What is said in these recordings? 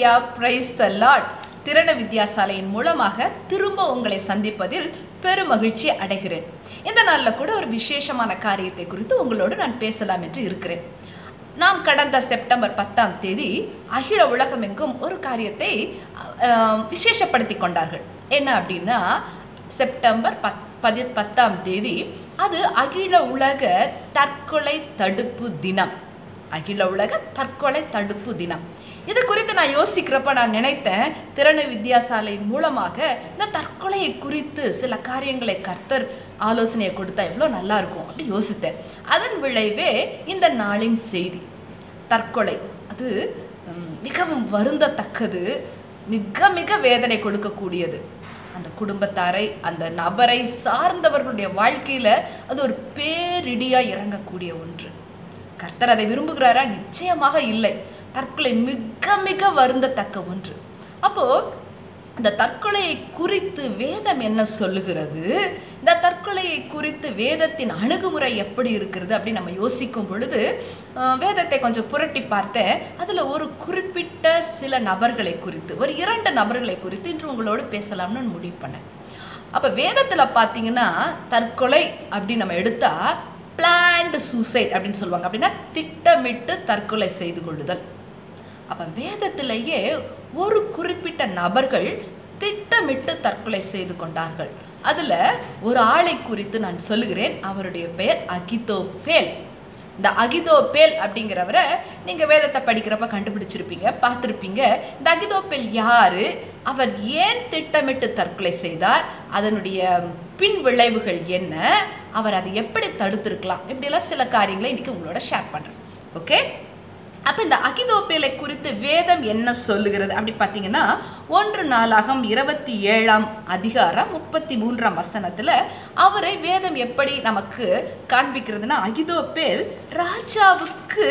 Hallelujah praise the lord திறன வித்யாசாலையின் மூலமாக திரும்ப உங்களை சந்திப்பதில் பெரும் மகிழ்ச்சி அடைகிறேன் இந்த நாளில் கூட ஒரு விசேஷமான காரியத்தை குறித்து உங்களோடு நான் பேசலாம் என்று இருக்கிறேன் நாம் கடந்த செப்டம்பர் பத்தாம் தேதி அகில உலகமெங்கும் ஒரு காரியத்தை அஹ், விசேஷப்படுத்தி கொண்டார்கள் என்ன அப்படின்னா செப்டம்பர் பத் பதி பத்தாம் தேதி அது அகில உலக தற்கொலை தடுப்பு தினம் அகில உலக தற்கொலை தடுப்பு தினம் இது குறித்து நான் யோசிக்கிறப்ப நான் நினைத்தேன் திறனு வித்யாசாலையின் மூலமாக இந்த தற்கொலையை குறித்து சில காரியங்களை கர்த்தர் ஆலோசனையை கொடுத்தா எவ்வளோ நல்லா இருக்கும் அப்படி யோசித்தேன் அதன் விளைவே இந்த நாளின் செய்தி தற்கொலை அது ம், மிகவும் வருந்தத்தக்கது மிக மிக வேதனை கொடுக்கக்கூடியது அந்த குடும்பத்தாரை அந்த நபரை சார்ந்தவர்களுடைய வாழ்க்கையில அது ஒரு பேரிடியா இறங்கக்கூடிய ஒன்று கர்த்தர் அதை விரும்புகிறாரா நிச்சயமாக இல்லை தற்கொலை மிக மிக வருந்தத்தக்க ஒன்று அப்போ இந்த தற்கொலையை குறித்து வேதம் என்ன சொல்லுகிறது இந்த தற்கொலையை குறித்து வேதத்தின் அணுகுமுறை எப்படி இருக்கிறது அப்படின்னு நம்ம யோசிக்கும் பொழுது அஹ், வேதத்தை கொஞ்சம் புரட்டி பார்த்தேன் அதில் ஒரு குறிப்பிட்ட சில நபர்களை குறித்து ஒரு இரண்டு நபர்களை குறித்து இன்று உங்களோடு பேசலாம்னு நான் முடிவு பண்ணேன் அப்போ வேதத்தில் பார்த்தீங்கன்னா தற்கொலை அப்படின்னு நம்ம எடுத்தா பிளான்டு சூசைட் அப்படின்னு சொல்லுவாங்க அப்படின்னா திட்டமிட்டு தற்கொலை செய்து கொள்ளுதல் அப்போ வேதத்திலேயே ஒரு குறிப்பிட்ட நபர்கள் திட்டமிட்டு தற்கொலை செய்து கொண்டார்கள் அதில் ஒரு ஆளை குறித்து நான் சொல்லுகிறேன் அவருடைய பெயர் அகிதோபேல் இந்த அகிதோபேல் அப்படிங்கிறவரை நீங்கள் வேதத்தை படிக்கிறப்ப கண்டுபிடிச்சிருப்பீங்க பார்த்துருப்பீங்க இந்த அகிதோபேல் யாரு அவர் ஏன் திட்டமிட்டு தற்கொலை செய்தார் அதனுடைய பின் விளைவுகள் என்ன அவர் அதை எப்படி தடுத்திருக்கலாம் இப்படியெல்லாம் சில காரியங்களை இன்னைக்கு உங்களோட ஷேர் பண்ணுறேன் ஓகே அப்போ இந்த அகிதோப்பேலை குறித்து வேதம் என்ன சொல்லுகிறது அப்படி பார்த்தீங்கன்னா ஒன்று நாளாகம் இருபத்தி ஏழாம் அதிகாரம் முப்பத்தி மூன்றாம் வசனத்தில் அவரை வேதம் எப்படி நமக்கு காண்பிக்கிறதுனா அகிதோப்பேல் ராஜாவுக்கு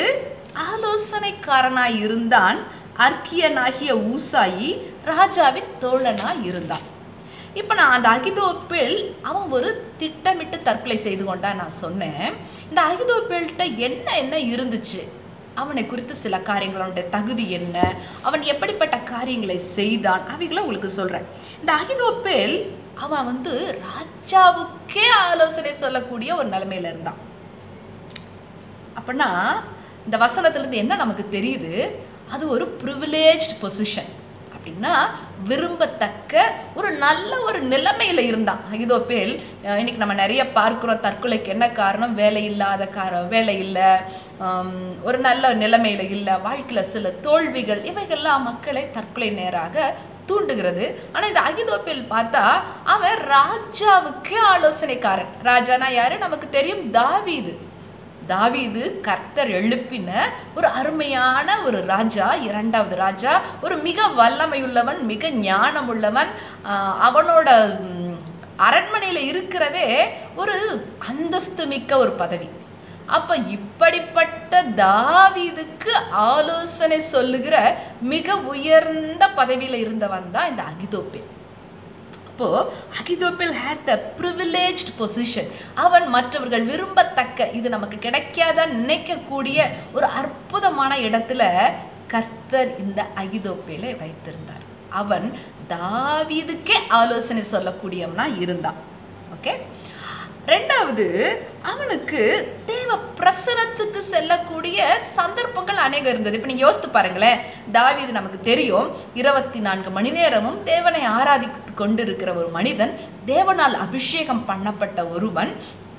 ஆலோசனைக்காரனாய் இருந்தான் அர்க்கியனாகிய ஊசாயி ராஜாவின் தோழனாய் இருந்தான் இப்போ நான் அந்த அகிதோப்பேல் அவன் ஒரு திட்டமிட்டு தற்கொலை செய்து கொண்டான் நான் சொன்னேன் இந்த அகிதோப்பேல்கிட்ட என்ன என்ன இருந்துச்சு அவனை குறித்து சில காரியங்கள் அவனுடைய தகுதி என்ன அவன் எப்படிப்பட்ட காரியங்களை செய்தான் அவைகளை உங்களுக்கு சொல்கிறேன் இந்த அகிதோப்பேல் அவன் வந்து ராஜாவுக்கே ஆலோசனை சொல்லக்கூடிய ஒரு நிலைமையில இருந்தான் அப்படின்னா இந்த வசனத்திலிருந்து என்ன நமக்கு தெரியுது அது ஒரு ப்ரிவிலேஜ்டு பொசிஷன் அப்படின்னா விரும்பத்தக்க ஒரு நல்ல ஒரு நிலைமையில் இருந்தான் அகிதோப்பேல் அஹ் இன்னைக்கு நம்ம நிறைய பார்க்குறோம் தற்கொலைக்கு என்ன காரணம் வேலை இல்லாத காரம் வேலை இல்லை ஆம், ஒரு நல்ல நிலைமையில் இல்லை வாழ்க்கையில் சில தோல்விகள் இவைகள்லாம் மக்களை தற்கொலை நேராக தூண்டுகிறது ஆனால் இந்த அகிதோப்பேல் பார்த்தா அவன் ராஜாவுக்கே ஆலோசனைக்காரன் ராஜானா யாரு நமக்கு தெரியும் தாவீது தாவீது கர்த்தர் எழுப்பின ஒரு அருமையான ஒரு ராஜா இரண்டாவது ராஜா ஒரு மிக வல்லமையுள்ளவன் மிக ஞானமுள்ளவன் ஆஹ் அவனோட ம், அரண்மனையில் இருக்கிறதே ஒரு அந்தஸ்து மிக்க ஒரு பதவி அப்ப இப்படிப்பட்ட தாவீதுக்கு ஆலோசனை சொல்லுகிற மிக உயர்ந்த பதவியில இருந்தவன் தான் இந்த அகிதோப்பேல் அப்போ அகிதோப்பில் ஹேட் த ப்ரிவிலேஜ்ட் பொசிஷன் அவன் மற்றவர்கள் விரும்பத்தக்க இது நமக்கு கிடைக்காத நினைக்கக்கூடிய ஒரு அற்புதமான இடத்துல கர்த்தர் இந்த அகிதோப்பேலை வைத்திருந்தார் அவன் தாவீதுக்கே ஆலோசனை சொல்லக்கூடியவனா இருந்தான் ஓகே ரெண்டாவது அவனுக்கு தேவ பிரசனத்துக்கு செல்லக்கூடிய சந்தர்ப்பங்கள் அநேகம் இருந்தது இப்போ நீங்கள் யோசித்து பாருங்களேன் தாவீது நமக்கு தெரியும் இருபத்தி நான்கு மணி நேரமும் தேவனை ஆராதித்து கொண்டிருக்கிற ஒரு மனிதன் தேவனால் அபிஷேகம் பண்ணப்பட்ட ஒருவன்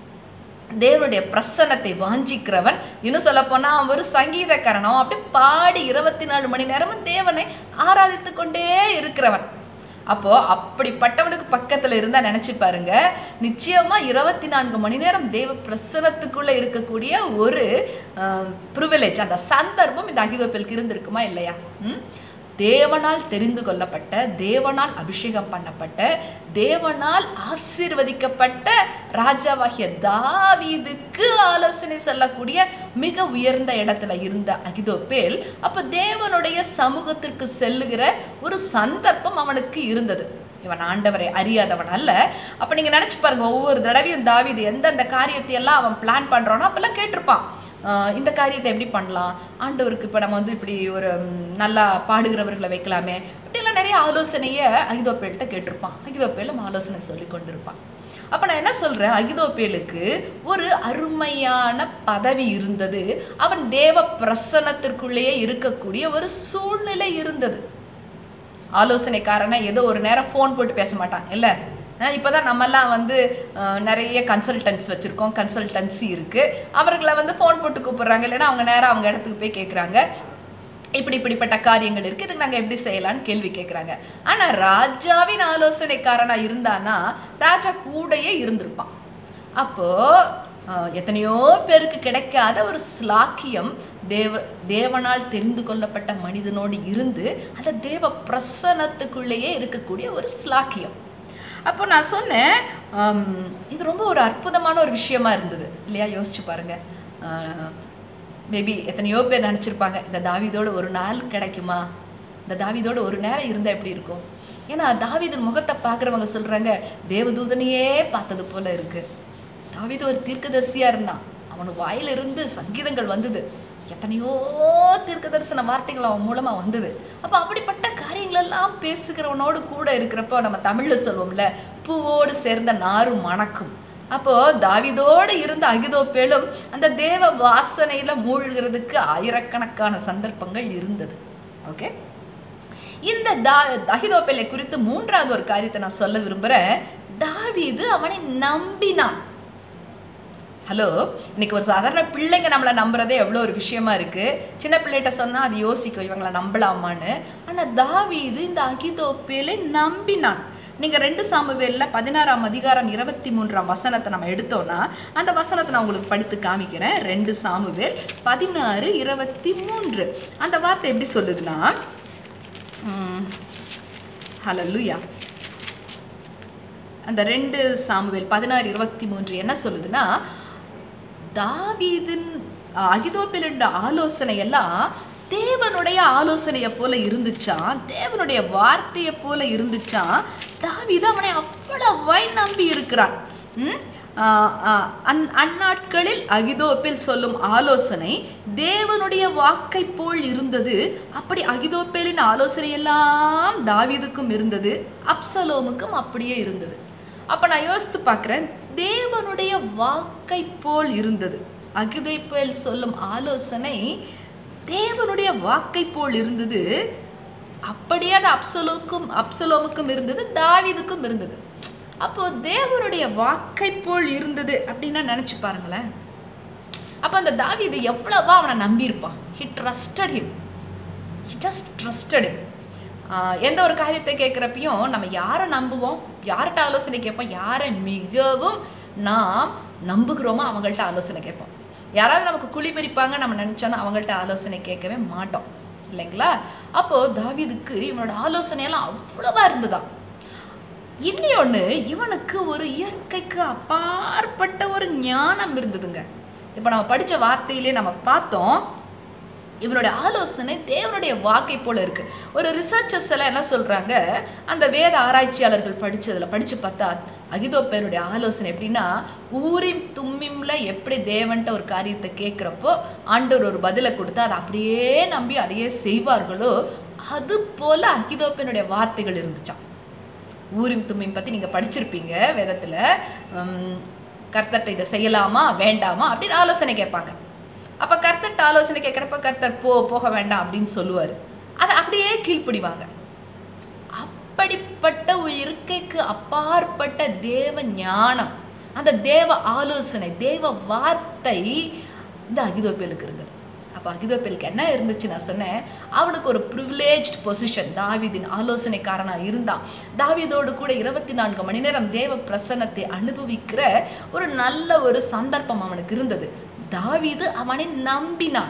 தேவனுடைய பிரசன்னத்தை வாஞ்சிக்கிறவன் இன்னும் சொல்ல போனா அவன் ஒரு சங்கீதக்காரன் அவன் அப்படி பாடி இருபத்தி நாலு மணி நேரமும் தேவனை ஆராதித்து கொண்டே இருக்கிறவன் அப்போ அப்படிப்பட்டவனுக்கு பக்கத்துல இருந்தா நினைச்சு பாருங்க நிச்சயமா இருபத்தி நான்கு மணி நேரம் தேவ பிரசனத்துக்குள்ள இருக்கக்கூடிய ஒரு ப்ரிவிலேஜ் அந்த சந்தர்ப்பம் இந்த அகிதோப்பலுக்கு இருந்திருக்குமா இல்லையா ம்? தேவனால் தெரிந்து கொள்ளப்பட்ட தேவனால் அபிஷேகம் பண்ணப்பட்ட தேவனால் ஆசீர்வதிக்கப்பட்ட ராஜாவாகிய தாவீதுக்கு ஆலோசனை சொல்லக்கூடிய மிக உயர்ந்த இடத்துல இருந்த அகிதோப்பேல் அப்ப தேவனுடைய சமூகத்திற்கு செல்லுகிற ஒரு சந்தர்ப்பம் அவனுக்கு இருந்தது இவன் ஆண்டவரை அறியாதவன் அல்ல அப்போ நீங்கள் நினச்சி பாருங்க ஒவ்வொரு தடவையும் தாவீது எந்தெந்த காரியத்தை எல்லாம் அவன் பிளான் பண்ணுறானோ அப்போல்லாம் கேட்டிருப்பான் ஆஹ் இந்த காரியத்தை எப்படி பண்ணலாம் ஆண்டவருக்கு இப்போ நம்ம வந்து இப்படி ஒரு ம், நல்லா பாடுகிறவர்களை வைக்கலாமே இப்படியெல்லாம் நிறைய ஆலோசனையை அகிதோப்பேல்கிட்ட கேட்டிருப்பான் அகிதோப்பேலும் ஆலோசனை சொல்லி கொண்டிருப்பான் அப்போ நான் என்ன சொல்கிறேன் அகிதோப்பேலுக்கு ஒரு அருமையான பதவி இருந்தது அவன் தேவ பிரசன்னத்திற்குள்ளேயே இருக்கக்கூடிய ஒரு சூழ்நிலை இருந்தது ஆலோசனைக்காரனை ஏதோ ஒரு நேரம் ஃபோன் போட்டு பேச மாட்டான் இல்லை இப்போ தான் நம்மெல்லாம் வந்து அஹ், நிறைய கன்சல்டன்ஸ் வச்சுருக்கோம் கன்சல்டன்சி இருக்குது அவர்களை வந்து ஃபோன் போட்டு கூப்பிட்றாங்க இல்லைன்னா அவங்க நேரம் அவங்க இடத்துக்கு போய் கேட்குறாங்க இப்படி இப்படிப்பட்ட காரியங்கள் இருக்குது இதுக்கு நாங்கள் எப்படி செய்யலாம்னு கேள்வி கேட்குறாங்க ஆனால் ராஜாவின் ஆலோசனைக்காரனாக இருந்தானா ராஜா கூடயே இருந்திருப்பான் அப்போது எத்தனையோ பேருக்கு கிடைக்காத ஒரு ஸ்லாக்கியம் தேவ தேவனால் தெரிந்து கொள்ளப்பட்ட மனிதனோடு இருந்து அந்த தேவ பிரசன்னத்துக்குள்ளேயே இருக்கக்கூடிய ஒரு ஸ்லாக்கியம் அப்போ நான் சொன்னேன் ஆம், இது ரொம்ப ஒரு அற்புதமான ஒரு விஷயமா இருந்தது இல்லையா யோசிச்சு பாருங்க மேபி எத்தனையோ பேர் நினச்சிருப்பாங்க இந்த தாவீதோட ஒரு நாள் கிடைக்குமா இந்த தாவீதோட ஒரு நேரம் இருந்தால் எப்படி இருக்கும் ஏன்னா தாவீதின் முகத்தை பார்க்குறவங்க சொல்கிறாங்க தேவதூதனையே பார்த்தது போல இருக்கு தாவீது ஒரு தீர்க்கதரிசியாக இருந்தான் அவனுக்கு வாயிலிருந்து சங்கீதங்கள் வந்தது எத்தனையோ தீர்க்க தரிசன வார்த்தைகள் அவன் மூலமாக வந்தது அப்போ அப்படிப்பட்ட காரியங்களெல்லாம் பேசுகிறவனோடு கூட இருக்கிறப்போ நம்ம தமிழில் சொல்லுவோம்ல பூவோடு சேர்ந்த நாரும் மணக்கும் அப்போது தாவிதோடு இருந்த அகிதோப்பேலும் அந்த தேவ வாசனையில் மூழ்கிறதுக்கு ஆயிரக்கணக்கான சந்தர்ப்பங்கள் இருந்தது ஓகே இந்த தா அகிதோப்பேலை குறித்து மூன்றாவது ஒரு காரியத்தை நான் சொல்ல விரும்புகிறேன் தாவீது அவனை நம்பினான் ஹலோ இன்னைக்கு ஒரு சாதாரண பிள்ளைங்க நம்மளை நம்புறதே எவ்வளோ ஒரு விஷயமா இருக்கு சின்ன பிள்ளைகிட்ட சொன்னால் அது யோசிக்கும் இவங்களை நம்பலாமான்னு ஆனால் தாவீது இந்த அகிதோப்பேலை நம்பினான் நீங்கள் ரெண்டு சாமுவேலில் பதினாறாம் அதிகாரம் இருபத்தி மூன்றாம் வசனத்தை நம்ம எடுத்தோம்னா அந்த வசனத்தை நான் உங்களுக்கு படித்து காமிக்கிறேன் ரெண்டு சாமுவேல் பதினாறு இருபத்தி மூன்று அந்த வார்த்தை எப்படி சொல்லுதுன்னா ஹலல்லுயா அந்த ரெண்டு சாமுவேல் பதினாறு இருபத்தி மூன்று என்ன சொல்லுதுன்னா தாவீதின் அஹ், அகிதோப்பேலுடைய ஆலோசனை எல்லாம் தேவனுடைய ஆலோசனையை போல இருந்துச்சான் தேவனுடைய வார்த்தையை போல இருந்துச்சான் தாவீது அவனை அவ்வளவாய் நம்பி இருக்கிறான் ம்? ஆஹ், ஆஹ், அந் அந்நாட்களில் அகிதோப்பேல் சொல்லும் ஆலோசனை தேவனுடைய வாக்கை போல் இருந்தது அப்படி அகிதோப்பேலின் ஆலோசனை எல்லாம் தாவீதுக்கும் இருந்தது அப்சலோமுக்கும் அப்படியே இருந்தது அப்போ நான் யோசித்து பார்க்குறேன் தேவனுடைய வாக்கை போல் இருந்தது அகிதைப்பேல் சொல்லும் ஆலோசனை தேவனுடைய வாக்கை போல் இருந்தது அப்படியே அது அப்சலோக்கும் அப்சலோமுக்கும் இருந்தது தாவீதுக்கும் இருந்தது அப்போ தேவனுடைய வாக்கை போல் இருந்தது அப்படின்னா நினச்சி பாருங்களேன் அப்போ அந்த தாவீது எவ்வளவா அவனை நம்பியிருப்பான் he trusted him he just trusted him ah எந்த ஒரு காரியத்தை கேட்குறப்பையும் நம்ம யாரை நம்புவோம் யார்கிட்ட ஆலோசனை கேட்போம் யாரை மிகவும் நாம் நம்புகிறோமோ அவங்கள்ட்ட ஆலோசனை கேட்போம் யாராவது நமக்கு குழி பறிப்பாங்க நம்ம நினச்சோன்னா அவங்கள்ட்ட ஆலோசனை கேட்கவே மாட்டோம் இல்லைங்களா அப்போது தாவீதுக்கு இவனோட ஆலோசனையெல்லாம் அவ்வளவா இருந்துதான் இன்னொன்று இவனுக்கு ஒரு இயற்கைக்கு அப்பாற்பட்ட ஒரு ஞானம் இருந்ததுங்க இப்போ நம்ம படித்த வார்த்தையிலே நம்ம பார்த்தோம் இவனுடைய ஆலோசனை தேவனுடைய வாக்கை போல இருக்கு ஒரு ரிசர்ச்சர்ஸ் எல்லாம் என்ன சொல்றாங்க அந்த வேத ஆராய்ச்சியாளர்கள் படிச்சதுல படிச்சு பார்த்தா அகிதோப்பேருடைய ஆலோசனை எப்படின்னா ஊரின் தும்மிம்ல எப்படி தேவன்ட்ட ஒரு காரியத்தை கேட்குறப்போ ஆண்டவர் ஒரு பதிலை கொடுத்தா அதை அப்படியே நம்பி அதையே செய்வார்களோ அது போல அகிதோப்பேனுடைய வார்த்தைகள் இருந்துச்சாம் ஊரின் தும்மிம் பற்றி நீங்கள் படிச்சிருப்பீங்க வேதத்தில் கர்த்தர்ட்ட இதை செய்யலாமா வேண்டாமா அப்படின்னு ஆலோசனை கேட்பாங்க அப்போ கர்த்தர்ட்ட ஆலோசனை கேட்குறப்ப கர்த்தர் போ போக வேண்டாம் அப்படின்னு சொல்லுவார் அதை அப்படியே கீழ்ப்பிடிவாங்க அப்படிப்பட்ட ஒரு இருக்கைக்கு அப்பாற்பட்ட தேவ ஞானம் அந்த தேவ ஆலோசனை தேவ வார்த்தை இந்த அகிதோப்பேலுக்கு இருந்தது அப்போ அகிதோப்பேலுக்கு என்ன இருந்துச்சு நான் சொன்னேன் அவனுக்கு ஒரு ப்ரிவிலேஜ்ட் பொசிஷன் தாவீதின் ஆலோசனைக்காரனாக இருந்தான் தாவீதோடு கூட இருபத்தி நான்கு மணி நேரம் தேவ பிரசன்னத்தை அனுபவிக்கிற ஒரு நல்ல ஒரு சந்தர்ப்பம் அவனுக்கு இருந்தது தாவீது அவனை நம்பினான்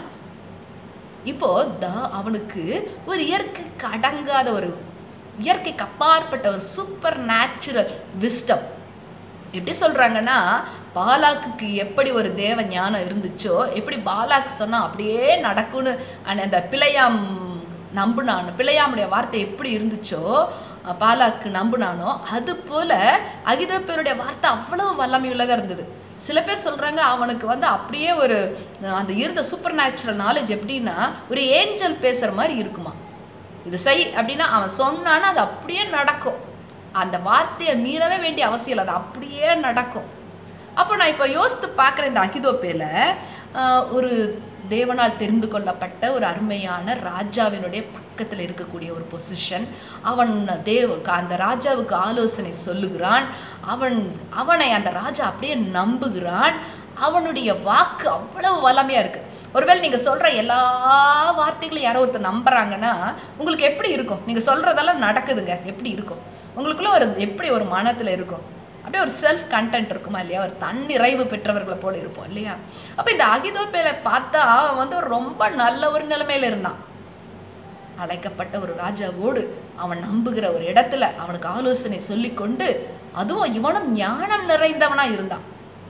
இப்போ தா அவனுக்கு ஒரு இயற்கைக்கு அடங்காத ஒரு இயற்கைக்கு அப்பாற்பட்ட ஒரு சூப்பர் நேச்சுரல் விஸ்டம் எப்படி சொல்றாங்கன்னா பாலாக்குக்கு எப்படி ஒரு தேவ ஞானம் இருந்துச்சோ எப்படி பாலாக்கு சொன்னா அப்படியே நடக்கும்னு அந்த- அந்த பிழையாம் நம்புனான் பிழையாமுடைய வார்த்தை எப்படி இருந்துச்சோ அஹ், பாலாக்கு நம்புனானோ அது போல அகிதோப்பேருடைய வார்த்தை அவ்வளவு வல்லமையுள்ளதாக இருந்தது சில பேர் சொல்றாங்க அவனுக்கு வந்து அப்படியே ஒரு அஹ், அந்த இருந்த சூப்பர் நேச்சுரல் நாலேஜ் எப்படின்னா ஒரு ஏஞ்சல் பேசுற மாதிரி இருக்குமா இது செய் அப்படின்னா அவன் சொன்னான்னா அது அப்படியே நடக்கும் அந்த வார்த்தையை மீறவே வேண்டிய அவசியம் இல்லை அது அப்படியே நடக்கும் அப்போ நான் இப்போ யோசித்து பார்க்குற இந்த அகிதோப்பேல ஆஹ், ஒரு தேவனால் தெரிந்து கொள்ளப்பட்ட ஒரு அருமையான ராஜாவினுடைய பக்கத்தில் இருக்கக்கூடிய ஒரு பொசிஷன் அவன் தேவ அந்த ராஜாவுக்கு ஆலோசனை சொல்லுகிறான் அவன் அவனை அந்த ராஜா அப்படியே நம்புகிறான் அவனுடைய வாக்கு அவ்வளவு வல்லமையாக இருக்குது ஒருவேளை நீங்கள் சொல்கிற எல்லா வார்த்தைகளையும் யாரோ ஒருத்தர் நம்புறாங்கன்னா உங்களுக்கு எப்படி இருக்கும் நீங்கள் சொல்கிறதெல்லாம் நடக்குதுங்க எப்படி இருக்கும் உங்களுக்குள்ள ஒரு எப்படி ஒரு மனத்தில் இருக்கும் அப்படியே ஒரு செல்ஃப் கண்டென்ட் இருக்குமா இல்லையா ஒரு தன்னிறைவு பெற்றவர்களை போல இருப்போம் இல்லையா அப்போ இந்த அகிதோப்பேலை பார்த்தா அவன் வந்து ஒரு ரொம்ப நல்ல ஒரு நிலைமையில இருந்தான் அழைக்கப்பட்ட ஒரு ராஜாவோடு அவன் நம்புகிற ஒரு இடத்துல அவனுக்கு ஆலோசனை சொல்லிக்கொண்டு அதுவும் இவனும் ஞானம் நிறைந்தவனா இருந்தான்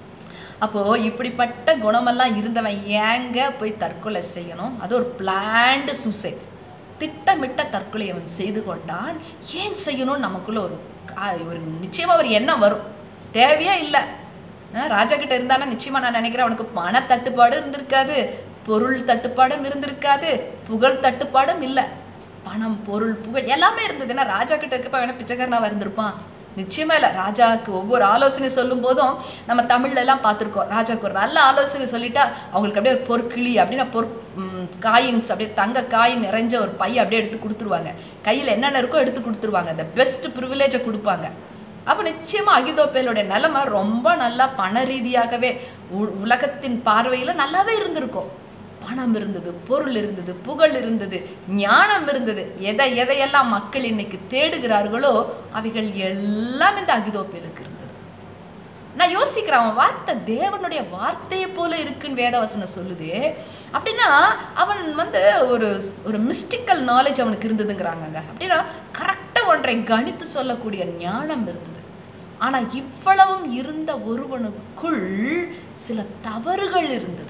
அப்போ இப்படிப்பட்ட குணமெல்லாம் இருந்தவன் ஏங்க போய் தற்கொலை செய்யணும் அது ஒரு பிளான்டு சூசைட் திட்டமிட்ட தற்கொலை அவன் செய்து கொண்டான் ஏன் செய்யணும்னு நமக்குள்ள ஒரு கா- ஒரு நிச்சயமா ஒரு எண்ணம் வரும் தேவையா இல்லை ராஜா கிட்ட இருந்தானா நிச்சயமா நான் நினைக்கிறேன் அவனுக்கு பண தட்டுப்பாடு இருந்திருக்காது பொருள் தட்டுப்பாடும் இருந்திருக்காது புகழ் தட்டுப்பாடும் இல்லை பணம் பொருள் புகழ் எல்லாமே இருந்தது ஏன்னா ராஜா கிட்ட இருக்கப்ப வேணா பிச்சைக்காரனாக இருந்திருப்பான் நிச்சயமா இல்லை ராஜாவுக்கு ஒவ்வொரு ஆலோசனை சொல்லும் போதும் நம்ம தமிழ்ல எல்லாம் பார்த்துருக்கோம் ராஜாவுக்கு ஒரு நல்ல ஆலோசனை சொல்லிட்டா அவங்களுக்கு அப்படியே ஒரு பொற்கிளி அப்படின்னா பொற் காயின்ஸ் அப்படியே தங்க காயின் நிறைஞ்ச ஒரு பைய அப்படியே எடுத்து கொடுத்துருவாங்க கையில் என்னென்ன இருக்கோ எடுத்து கொடுத்துருவாங்க அந்த பெஸ்ட் ப்ரிவிலேஜை கொடுப்பாங்க அப்போ நிச்சயமா அகிதோப்பேலுடைய நிலைமை ரொம்ப நல்லா பண ரீதியாகவே உ- உலகத்தின் பார்வையில் நல்லாவே இருந்திருக்கும் பணம் இருந்தது பொருள் இருந்தது புகழ் இருந்தது ஞானம் இருந்தது எதை எதையெல்லாம் மக்கள் இன்னைக்கு தேடுகிறார்களோ அவைகள் எல்லாம் இந்த அகிதோப்பேலுக்கு இருந்தது நான் யோசிக்கிறேன் அவன் வார்த்தை தேவனுடைய வார்த்தையை போல இருக்குன்னு வேதவசனம் சொல்லுது அப்படின்னா அவன் வந்து ஒரு ஒரு மிஸ்டிக்கல் நாலேஜ் அவனுக்கு இருந்ததுங்கிறாங்கங்க அப்படின்னா கரெக்டாக ஒன்றை கணித்து சொல்லக்கூடிய ஞானம் இருந்தது ஆனால் இவ்வளவும் இருந்த ஒருவனுக்குள் சில தவறுகள் இருந்தது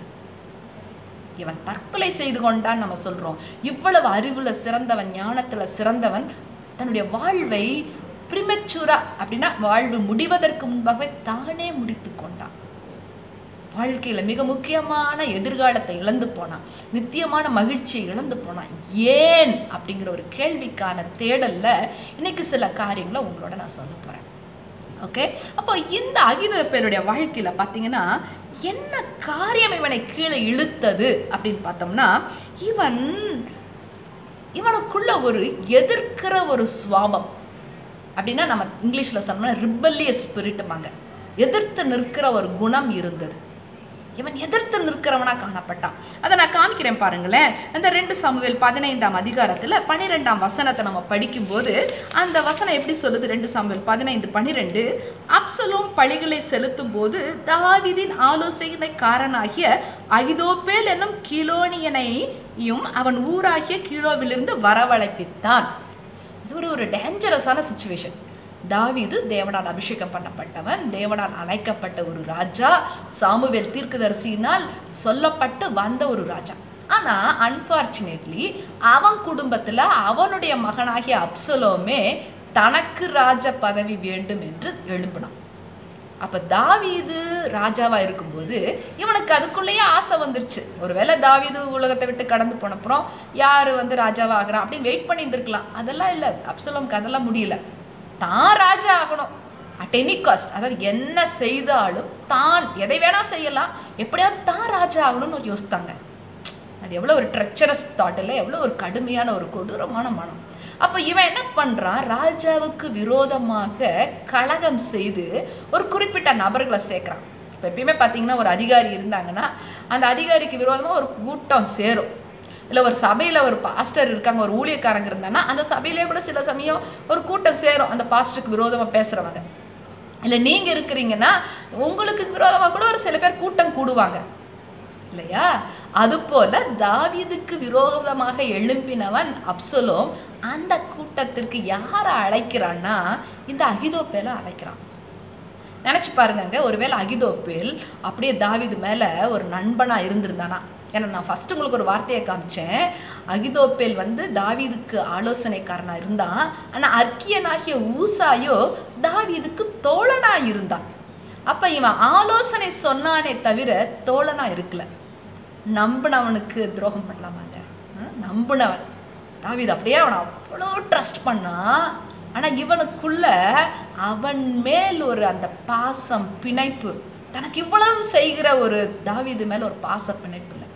இவன் தற்கொலை செய்து கொண்டான் நம்ம சொல்றோம் இவ்வளவு அறிவுல சிறந்தவன் ஞானத்துல சிறந்தவன் தன்னுடைய வாழ்வை பிரிமெச்சூரா அப்படின்னா வாழ்வு முடிவதற்கு முன்பாகவே தானே முடித்து கொண்டான் வாழ்க்கையில மிக முக்கியமான எதிர்காலத்தை இழந்து போனான் நித்தியமான மகிழ்ச்சியை இழந்து போனான் ஏன் அப்படிங்கிற ஒரு கேள்விக்கான தேடல்ல இன்னைக்கு சில காரியங்களை உங்களோட நான் சொல்ல போறேன் ஓகே அப்போ இந்த அகிதப்பேருடைய வாழ்க்கையில பார்த்தீங்கன்னா என்ன காரியம் இவனை கீழே இழுத்தது அப்படின்னு பார்த்தோம்னா இவன் இவனுக்குள்ள ஒரு எதிர்க்கிற ஒரு சுவாபம் அப்படின்னா நம்ம இங்கிலீஷில் சொன்னோம்னா ரிப்பல்லியஸ் ஸ்பிரிட்டுமாங்க எதிர்த்து நிற்கிற ஒரு குணம் இருந்தது இவன் எதிர்த்து நிற்கிறவனா காணப்பட்டான் அதை நான் காமிக்கிறேன் பாருங்களேன் அந்த ரெண்டு சமுவேல் பதினைந்தாம் அதிகாரத்தில் பன்னிரெண்டாம் வசனத்தை நம்ம படிக்கும்போது அந்த வசனம் எப்படி சொல்லுது ரெண்டு சமுவேல் பதினைந்து பன்னிரெண்டு அப்சலோம் பழிகளை செலுத்தும் போது தாவிதின் ஆலோசனைக்காரனாகிய அகிதோப்பேல் என்னும் கிலோனியனையும் அவன் ஊராகிய கீழோவிலிருந்து வரவழைப்பித்தான் இது ஒரு ஒரு டேஞ்சரஸான சுச்சுவேஷன் தாவீது தேவனால் அபிஷேகம் பண்ணப்பட்டவன் தேவனால் அழைக்கப்பட்ட ஒரு ராஜா சாமுவேல் தீர்க்கதரிசியினால் சொல்லப்பட்டு வந்த ஒரு ராஜா ஆனா அன்பார்ச்சுனேட்லி அவன் குடும்பத்துல அவனுடைய மகனாகிய அப்சலோமே தனக்கு ராஜ பதவி வேண்டும் என்று எழும்பினான் அப்ப தாவீது ராஜாவா இருக்கும்போது இவனுக்கு அதுக்குள்ளேயே ஆசை வந்துருச்சு ஒருவேளை தாவீது உலகத்தை விட்டு கடந்து போனப்புறம் யாரு வந்து ராஜாவா ஆகுறான் அப்படின்னு வெயிட் பண்ணி இருந்திருக்கலாம் அதெல்லாம் இல்லை அப்சலோம்க்கு அதெல்லாம் முடியல தான் ராஜா ஆகணும் அட் எனி காஸ்ட் அதாவது என்ன செய்தாலும் தான் எதை வேணா செய்யலாம் எப்படியாவது தான் ராஜா ஆகணும்னு ஒரு யோசித்தாங்க அது எவ்வளோ ஒரு ட்ரெச்சரஸ் தாட் இல்லை எவ்வளோ ஒரு கடுமையான ஒரு கொடூரமான மனம் அப்போ இவன் என்ன பண்ணுறான் ராஜாவுக்கு விரோதமாக கலகம் செய்து ஒரு குறிப்பிட்ட நபர்களை சேர்க்குறான் இப்போ எப்பயுமே பார்த்தீங்கன்னா ஒரு அதிகாரி இருந்தாங்கன்னா அந்த அதிகாரிக்கு விரோதமாக ஒரு கூட்டம் சேரும் இல்லை ஒரு சபையில் ஒரு பாஸ்டர் இருக்காங்க ஒரு ஊழியக்காரங்க இருந்தாங்கன்னா அந்த சபையிலே கூட சில சமயம் ஒரு கூட்டம் சேரும் அந்த பாஸ்டருக்கு விரோதமாக பேசுகிறவங்க இல்லை நீங்கள் இருக்கிறீங்கன்னா உங்களுக்கு விரோதமாக கூட ஒரு சில பேர் கூட்டம் கூடுவாங்க இல்லையா அதுபோல தாவீதுக்கு விரோதமாக எழும்பினவன் அப்சலோம் அந்த கூட்டத்திற்கு யாரை அழைக்கிறான்னா இந்த அகிதோப்பேல அழைக்கிறான் நினச்சி பாருங்கங்க ஒருவேளை அகிதோப்பேல் அப்படியே தாவீது மேலே ஒரு நண்பனா இருந்திருந்தானா ஏன்னா நான் ஃபர்ஸ்ட் உங்களுக்கு ஒரு வார்த்தையை காமிச்சேன் அகிதோப்பேல் வந்து தாவீதுக்கு ஆலோசனைக்காரனா இருந்தான் ஆனா அர்க்கியனாகிய ஊசாயோ தாவீதுக்கு தோழனா இருந்தான் அப்ப இவன் ஆலோசனை சொன்னானே தவிர தோழனா இருக்கல நம்பினவனுக்கு துரோகம் பண்ணலாமாங்க ஆ? நம்பினவன் தாவீது அப்படியே அவனை அவ்வளோ ட்ரஸ்ட் பண்ணான் ஆனா இவனுக்குள்ள அவன் மேல் ஒரு அந்த பாசம் பிணைப்பு தனக்கு இவ்வளவு செய்கிற ஒரு தாவீது மேல ஒரு பாச பிணைப்பு இல்லை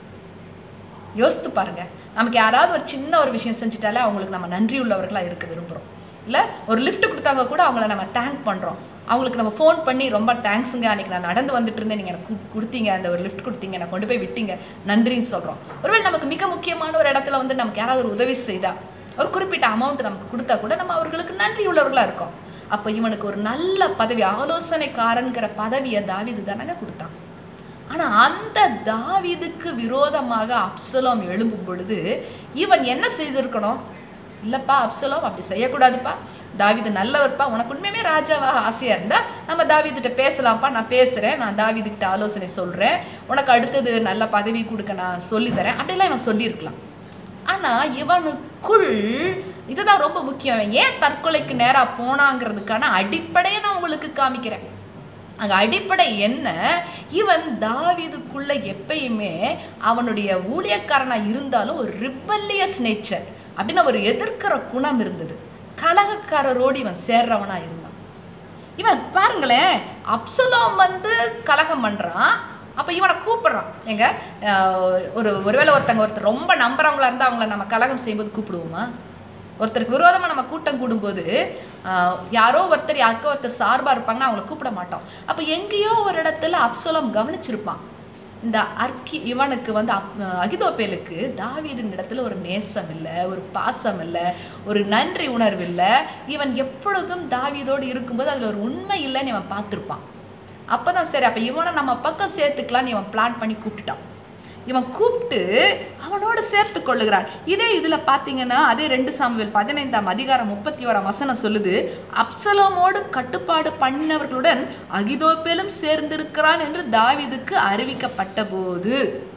யோசித்து பாருங்க நமக்கு யாராவது ஒரு சின்ன ஒரு விஷயம் செஞ்சுட்டாலே அவங்களுக்கு நம்ம நன்றி உள்ளவர்களா இருக்க விரும்புகிறோம் இல்லை ஒரு லிஃப்ட் கொடுத்தாங்க கூட அவங்கள நம்ம தேங்க் பண்ணுறோம் அவங்களுக்கு நம்ம ஃபோன் பண்ணி ரொம்ப தேங்க்ஸுங்க அன்றைக்கி நான் நடந்து வந்துட்டு இருந்தேன் நீங்கள் எனக்கு கு- கொடுத்தீங்க அந்த ஒரு லிஃப்ட் கொடுத்தீங்க நான் கொண்டு போய் விட்டீங்க நன்றின்னு சொல்கிறோம் ஒருவேளை நமக்கு மிக முக்கியமான ஒரு இடத்துல வந்து நமக்கு யாராவது ஒரு உதவி செய்தா ஒரு குறிப்பிட்ட அமௌண்ட் நமக்கு கொடுத்தா கூட நம்ம அவர்களுக்கு நன்றி உள்ளவர்களாக இருக்கோம் அப்போ இவனுக்கு ஒரு நல்ல பதவி ஆலோசனைக்காரன்கிற பதவியை தாவீது தானங்க கொடுத்தான் ஆனா அந்த தாவீதுக்கு விரோதமாக அப்சலோம் எழும்பும் பொழுது இவன் என்ன செய்திருக்கணும் இல்லப்பா அப்சலோம் அப்படி செய்யக்கூடாதுப்பா தாவீது நல்லவர்ப்பா உனக்கு உண்மையுமே ராஜாவாக ஆசையா இருந்தா நம்ம தாவீதுகிட்ட பேசலாம்ப்பா நான் பேசுறேன் நான் தாவீதுகிட்ட ஆலோசனை சொல்றேன் உனக்கு அடுத்தது நல்ல பதவி கொடுக்க நான் சொல்லித்தரேன் அப்படிலாம் இவன் சொல்லியிருக்கலாம் ஆனா இவனுக்குள் இதுதான் ரொம்ப முக்கியம் இவன் ஏன் தற்கொலைக்கு நேரா போனாங்கிறதுக்கான அடிப்படையை நான் உங்களுக்கு காமிக்கிறேன் அங்க அடிப்படை என்ன இவன் தாவீதுக்குள்ள எப்பயுமே அவனுடைய ஊழியக்காரனா இருந்தாலும் ஒரு ரிப்பல்லியஸ் நேச்சர் அப்படின்னு ஒரு எதிர்க்கிற குணம் இருந்தது கலகக்காரரோடு இவன் சேர்றவனா இருந்தான் இவன் பாருங்களேன் அப்சலோம் வந்து கலகம் பண்றான் அப்போ இவனை கூப்பிடுறான் எங்க அஹ், ஒரு ஒருவேளை ஒருத்தங்க ஒருத்தர் ரொம்ப நம்புறவங்களா இருந்தால் அவங்கள நம்ம கலகம் செய்யும்போது கூப்பிடுவோமா ஒருத்தருக்கு விரோதமாக நம்ம கூட்டம் கூடும்போது ஆஹ், யாரோ ஒருத்தர் யாருக்கோ ஒருத்தர் சார்பாக இருப்பாங்கன்னா அவங்கள கூப்பிட மாட்டோம் அப்போ எங்கேயோ ஒரு இடத்துல அப்சலோம் கவனிச்சிருப்பான் இந்த அர்க்கி இவனுக்கு வந்து அப் அகிதோப்பேலுக்கு தாவீதின் இடத்துல ஒரு நேசம் இல்லை ஒரு பாசம் இல்லை ஒரு நன்றி உணர்வு இல்லை இவன் எப்பொழுதும் தாவீதோடு இருக்கும்போது அதில் ஒரு உண்மை இல்லைன்னு இவன் பார்த்துருப்பான் அப்போ தான் சரி அப்போ இவனை நம்ம பக்கம் சேர்த்துக்கலான்னு இவன் பிளான் பண்ணி கூப்பிட்டுட்டான் இவன் கூப்பிட்டு அவனோட சேர்த்து கொள்ளுகிறான் இதே இதில் பார்த்தீங்கன்னா அதே ரெண்டு சாமுவேல் பதினைந்தாம் அதிகாரம் முப்பத்தி ஓராம் வசனம் சொல்லுது அப்சலோமோடு கட்டுப்பாடு பண்ணினவர்களுடன் அகிதோப்பேலும் சேர்ந்திருக்கிறான் என்று தாவீதுக்கு அறிவிக்கப்பட்ட போது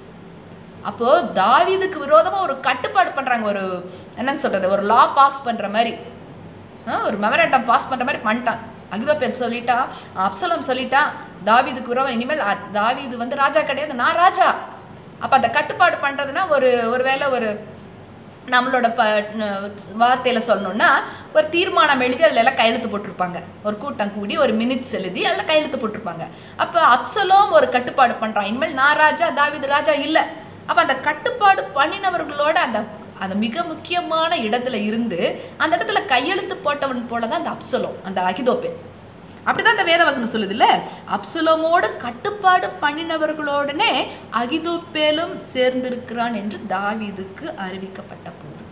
அப்போ தாவீதுக்கு விரோதமா ஒரு கட்டுப்பாடு பண்றாங்க ஒரு என்னன்னு சொல்றது ஒரு லா பாஸ் பண்ற மாதிரி ஆ, ஒரு மெமரண்டம் பாஸ் பண்ற மாதிரி பண்ணிட்டான் அகிதோப்பேல் சொல்லிட்டான் அப்சலம் சொல்லிட்டான் தாவீதுக்கு விரோதம் இனிமேல் அ- தாவீது வந்து ராஜா கிடையாது நான் ராஜா அப்ப அந்த கட்டுப்பாடு பண்றதுன்னா ஒரு ஒருவேளை ஒரு நம்மளோட ப வார்த்தையில் சொல்லணும்னா ஒரு தீர்மானம் எழுதி அதில் எல்லாம் கையெழுத்து போட்டிருப்பாங்க ஒரு கூட்டம் கூடி ஒரு மினிட்ஸ் எழுதி அதில் கையெழுத்து போட்டிருப்பாங்க அப்போ அப்சலோம் ஒரு கட்டுப்பாடு பண்ணுறான் இனிமேல் நான் ராஜா தாவீது ராஜா இல்லை அப்போ அந்த கட்டுப்பாடு பண்ணினவர்களோட அந்த அந்த மிக முக்கியமான இடத்துல இருந்து அந்த இடத்துல கையெழுத்து போட்டவன் போல தான் அந்த அப்சலோம் அந்த அகிதோப்பேன் அப்படிதான் அந்த வேதவசனம் சொல்லுதுல்ல அப்சலோமோடு கட்டுப்பாடு பண்ணினவர்களோடனே அகிதோப்பேலும் சேர்ந்திருக்கிறான் என்று தாவீதுக்கு அறிவிக்கப்பட்ட போது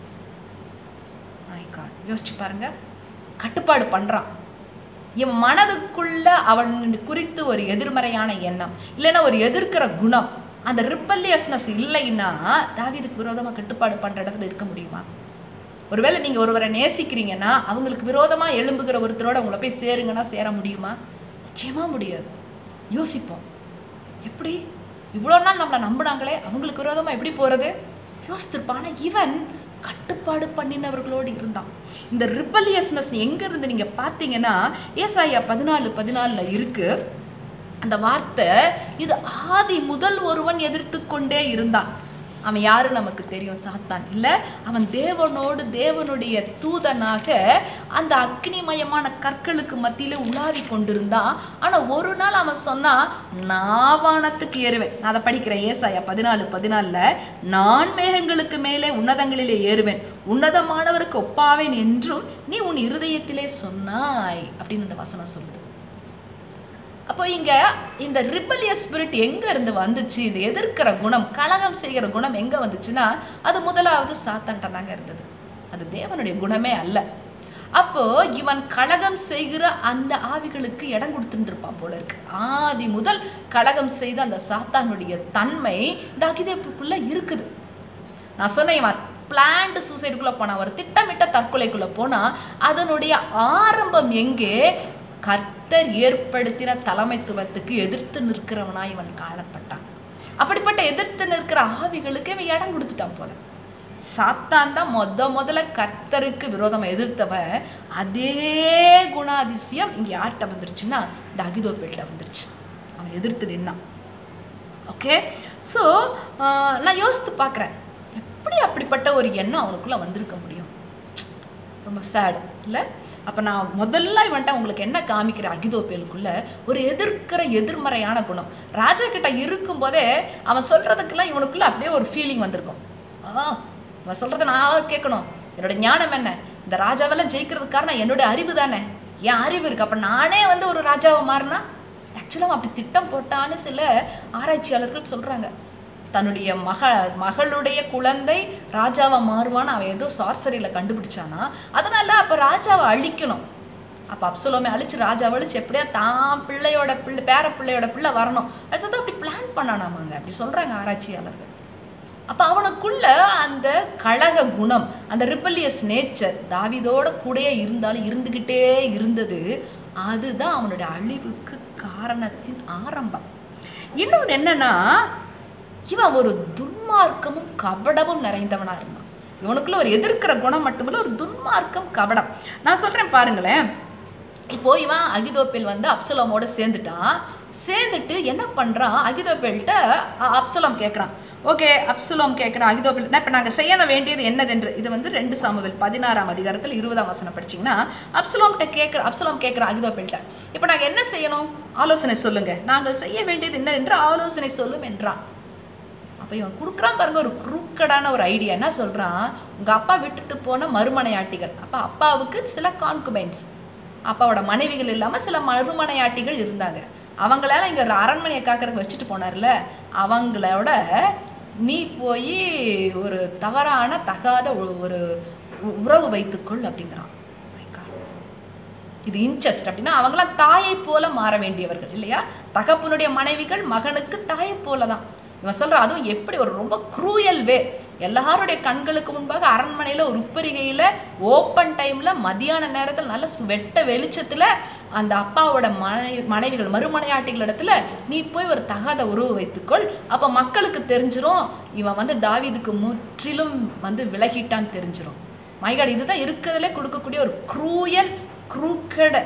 My God. யோசிச்சு பாருங்க கட்டுப்பாடு பண்றான் இவன் மனதுக்குள்ள அவன் குறித்து ஒரு எதிர்மறையான எண்ணம் இல்லைன்னா ஒரு எதிர்க்கிற குணம் அந்த ரிப்பல்லியஸ்னஸ் இல்லைன்னா தாவீதுக்கு விரோதமா கட்டுப்பாடு பண்ற இடத்துல இருக்க முடியுமா ஒருவேளை நீங்க ஒருவரை நேசிக்கிறீங்கன்னா அவங்களுக்கு விரோதமா எழும்புகிற ஒருத்தரோட உங்களை போய் சேருங்கன்னா சேர முடியுமா நிச்சயமா முடியாது யோசிப்போம் எப்படி இவ்வளோ நாள் நம்மளை நம்பினாங்களே அவங்களுக்கு விரோதமா எப்படி போறது யோசித்திருப்பான் ஆனா இவன் கட்டுப்பாடு பண்ணினவர்களோடு இருந்தான் இந்த ரிப்பலியஸ்னஸ் எங்க இருந்து நீங்க பார்த்தீங்கன்னா ஏசாயா பதினாலு பதினாலுல இருக்கு அந்த வார்த்தை இது ஆதி முதல் ஒருவன் எதிர்த்து கொண்டே இருந்தான் அவன் யாரு நமக்கு தெரியும் சாத்தான் இல்ல அவன் தேவனோடு தேவனுடைய தூதனாக அந்த அக்னிமயமான கற்களுக்கு மத்தியில உலாவி கொண்டிருந்தான் ஆனா ஒரு நாள் அவன் சொன்னா நான் வானத்துக்கு ஏறுவேன் நான் அதை படிக்கிறேன் ஏசாயா பதினாலு பதினாலுல நான் மேகங்களுக்கு மேலே உன்னதங்களிலே ஏறுவேன் உன்னதமானவருக்கு ஒப்பாவேன் என்றும் நீ உன் இருதயத்திலே சொன்னாய் அப்படின்னு அந்த வசனம் சொல்லுது அப்போ இங்க இந்த ரிப்பலியஸ் ஸ்பிரிட் எங்க இருந்து வந்துச்சு இந்த எதிர்க்கிற குணம் கலகம் செய்கிற குணம் எங்க வந்துச்சுன்னா அது முதலாவது சாத்தான்ட்ட தாங்க இருந்தது அது தேவனுடைய குணமே அல்ல அப்போ இவன் கலகம் செய்கிற அந்த ஆவிகளுக்கு இடம் கொடுத்துருந்துருப்பான் போல இருக்கு ஆதி முதல் கலகம் செய்த அந்த சாத்தானுடைய தன்மை இந்த அகிதேப்புக்குள்ள இருக்குது நான் சொன்னேன் இவன் பிளான்ட் சூசைடுக்குள்ளே போனான் ஒரு திட்டமிட்ட தற்கொலைக்குள்ளே போனால் அதனுடைய ஆரம்பம் எங்கே கர்த்தர் ஏற்படுத்தின தலைமைத்துவத்துக்கு எதிர்த்து நிற்கிறவனா இவன் காணப்பட்டான் அப்படிப்பட்ட எதிர்த்து நிற்கிற ஆவிகளுக்கு இவன் இடம் கொடுத்துட்டான் போல சாத்தான் தான் முத முதல்ல கர்த்தருக்கு விரோதமாக எதிர்த்தவன் அதே குணாதிசயம் இங்கே யார்கிட்ட வந்துருச்சுன்னா இந்த அகிதோப்பேல்கிட்ட வந்துருச்சு அவன் எதிர்த்து நின்னான் ஓகே ஸோ நான் யோசித்து பார்க்குறேன் எப்படி அப்படிப்பட்ட ஒரு எண்ணம் அவனுக்குள்ளே வந்திருக்க முடியும் ரொம்ப சேட் இல்லை அப்போ நான் முதல்ல இவன்ட்ட உங்களுக்கு என்ன காமிக்கிற அகிதோப்பேலுக்குள்ள ஒரு எதிர்க்கிற எதிர்மறையான குணம் ராஜா கிட்ட இருக்கும்போதே அவன் சொல்கிறதுக்கெல்லாம் இவனுக்குள்ள அப்படியே ஒரு ஃபீலிங் வந்திருக்கும் ஆ அவன் சொல்கிறத நான் கேட்கணும் என்னோட ஞானம் என்ன இந்த ராஜாவெல்லாம் ஜெயிக்கிறதுக்கு காரணம் என்னோட அறிவு தானே என் அறிவு இருக்கு அப்போ நானே வந்து ஒரு ராஜாவை மாறினா ஆக்சுவலாக அப்படி திட்டம் போட்டான்னு சில ஆராய்ச்சியாளர்கள் சொல்கிறாங்க தன்னுடைய மக மகளுடைய குழந்தை ராஜாவை மாறுவான்னு அவன் ஏதோ சார்சரியில் கண்டுபிடிச்சானா அதனால அப்போ ராஜாவை அழிக்கணும் அப்போ அப்சலோமே அழிச்சு ராஜாவை அழிச்சு எப்படியா தான் பிள்ளையோட பிள்ளை பேர பிள்ளையோட பிள்ளை வரணும் அடுத்தது அப்படி பிளான் பண்ணானாமாங்க அப்படி சொல்கிறாங்க ஆராய்ச்சியாளர்கள் அப்போ அவனுக்குள்ள அந்த கழக குணம் அந்த ரிப்பல்லியஸ் நேச்சர் தாவிதோட கூடயே இருந்தாலும் இருந்துக்கிட்டே இருந்தது அதுதான் அவனுடைய அழிவுக்கு காரணத்தின் ஆரம்பம் இன்னொன்று என்னன்னா இவன் ஒரு துன்மார்க்கமும் கபடமும் நிறைந்தவனா இருந்தான் இவனுக்குள்ள ஒரு எதிர்க்கிற குணம் மட்டுமில்ல ஒரு துன்மார்க்கம் கபடம் நான் சொல்றேன் பாருங்களேன் இப்போ இவன் அகிதோப்பேல் வந்து அப்சலோமோட சேர்ந்துட்டான் சேர்ந்துட்டு என்ன பண்ணுறான் அகிதோப்பேல்கிட்ட அ- அப்சலோம் கேட்குறான் ஓகே அப்சலோம் கேட்குறான் அகிதோப்பேல் இப்போ நாங்கள் செய்ய வேண்டியது என்னதென்று இது வந்து ரெண்டு சாமுவேல் பதினாறாம் அதிகாரத்தில் இருபதாம் வசனம் படிச்சிங்கன்னா அப்சலோம்கிட்ட கேட்குற அப்சலோம் கேட்குறான் அகிதோப்பேல்கிட்ட இப்போ நாங்கள் என்ன செய்யணும் ஆலோசனை சொல்லுங்க நாங்கள் செய்ய வேண்டியது என்ன என்று ஆலோசனை சொல்லும் என்றான் அப்போ இவன் கொடுக்குறான் பாருங்க ஒரு குறுக்கடான ஒரு ஐடியா என்ன சொல்கிறான் உங்கள் அப்பா விட்டுட்டு போன மறுமனையாட்டிகள் அப்போ அப்பாவுக்கு சில கான்குபைன்ஸ் அப்பாவோட மனைவிகள் இல்லாமல் சில மறுமனையாட்டிகள் இருந்தாங்க அவங்களால இங்கே ஒரு அரண்மனையை காக்கிறதுக்கு வச்சுட்டு போனார்ல அவங்களோட நீ போய் ஒரு தவறான தகாத ஒ- ஒரு உ- உறவு வைத்துக்கொள் அப்படிங்கிறான் My God. இது இன்ட்ரெஸ்ட் அப்படின்னா அவங்களாம் தாயை போல மாற வேண்டியவர்கள் இல்லையா தகப்பனுடைய மனைவிகள் மகனுக்கு தாயை போல தான் இவன் சொல்ற அதுவும் எப்படி ஒரு ரொம்ப குரூயல் வே எல்லாருடைய கண்களுக்கு முன்பாக அரண்மனையில் ஒரு உப்பரிகையில் ஓப்பன் டைமில் மதியான நேரத்தில் நல்ல சு- வெட்ட வெளிச்சத்தில் அந்த அப்பாவோட மனை மனைவிகள் மறுமனையாட்டிகள் இடத்துல நீ போய் ஒரு தகாத உறவு வைத்துக்கொள் அப்போ மக்களுக்கு தெரிஞ்சிரும் இவன் வந்து தாவீதுக்கு முற்றிலும் வந்து விலகிட்டான்னு தெரிஞ்சிரும் மைகாட் இதுதான் இருக்கிறதுலே கொடுக்கக்கூடிய ஒரு க்ரூயல் க்ரூக்கட்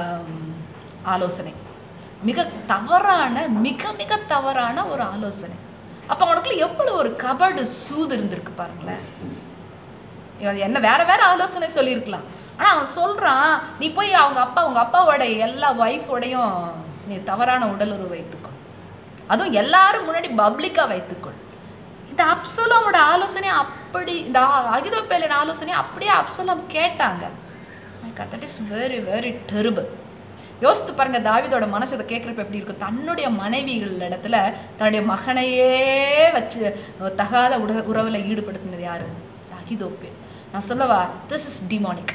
ஆலோசனை மிக தவறான மிக மிக தவறான ஒரு ஆலோசனை அப்போ அவனுக்குள்ள எவ்வளவு ஒரு கபடு சூது இருந்திருக்கு பாருங்களேன் இவன் என்ன வேற வேற ஆலோசனை சொல்லியிருக்கலாம் ஆனா அவன் சொல்றான் நீ போய் அவங்க அப்பா உங்க அப்பாவோட எல்லா ஒய்ஃபோடையும் நீ தவறான உடலுறவு வைத்துக்கொள் அதுவும் எல்லாரும் முன்னாடி பப்ளிக்கா வைத்துக்கொள் இந்த அப்சலோமோட ஆலோசனை அப்படி இந்த அகிதோப்பேலின் ஆலோசனை அப்படியே அப்சலோம் கேட்டாங்க that is very very terrible யோசித்து பாருங்க தாவீதோட மனசு இதை கேட்குறப்ப எப்படி இருக்கும் தன்னுடைய மனைவிகள் இடத்துல தன்னுடைய மகனையே வச்சு அஹ், தகாத உட உறவில் ஈடுபடுத்தினது யாரு அகிதோப்பேல் நான் சொல்லவா திஸ் இஸ் டிமானிக்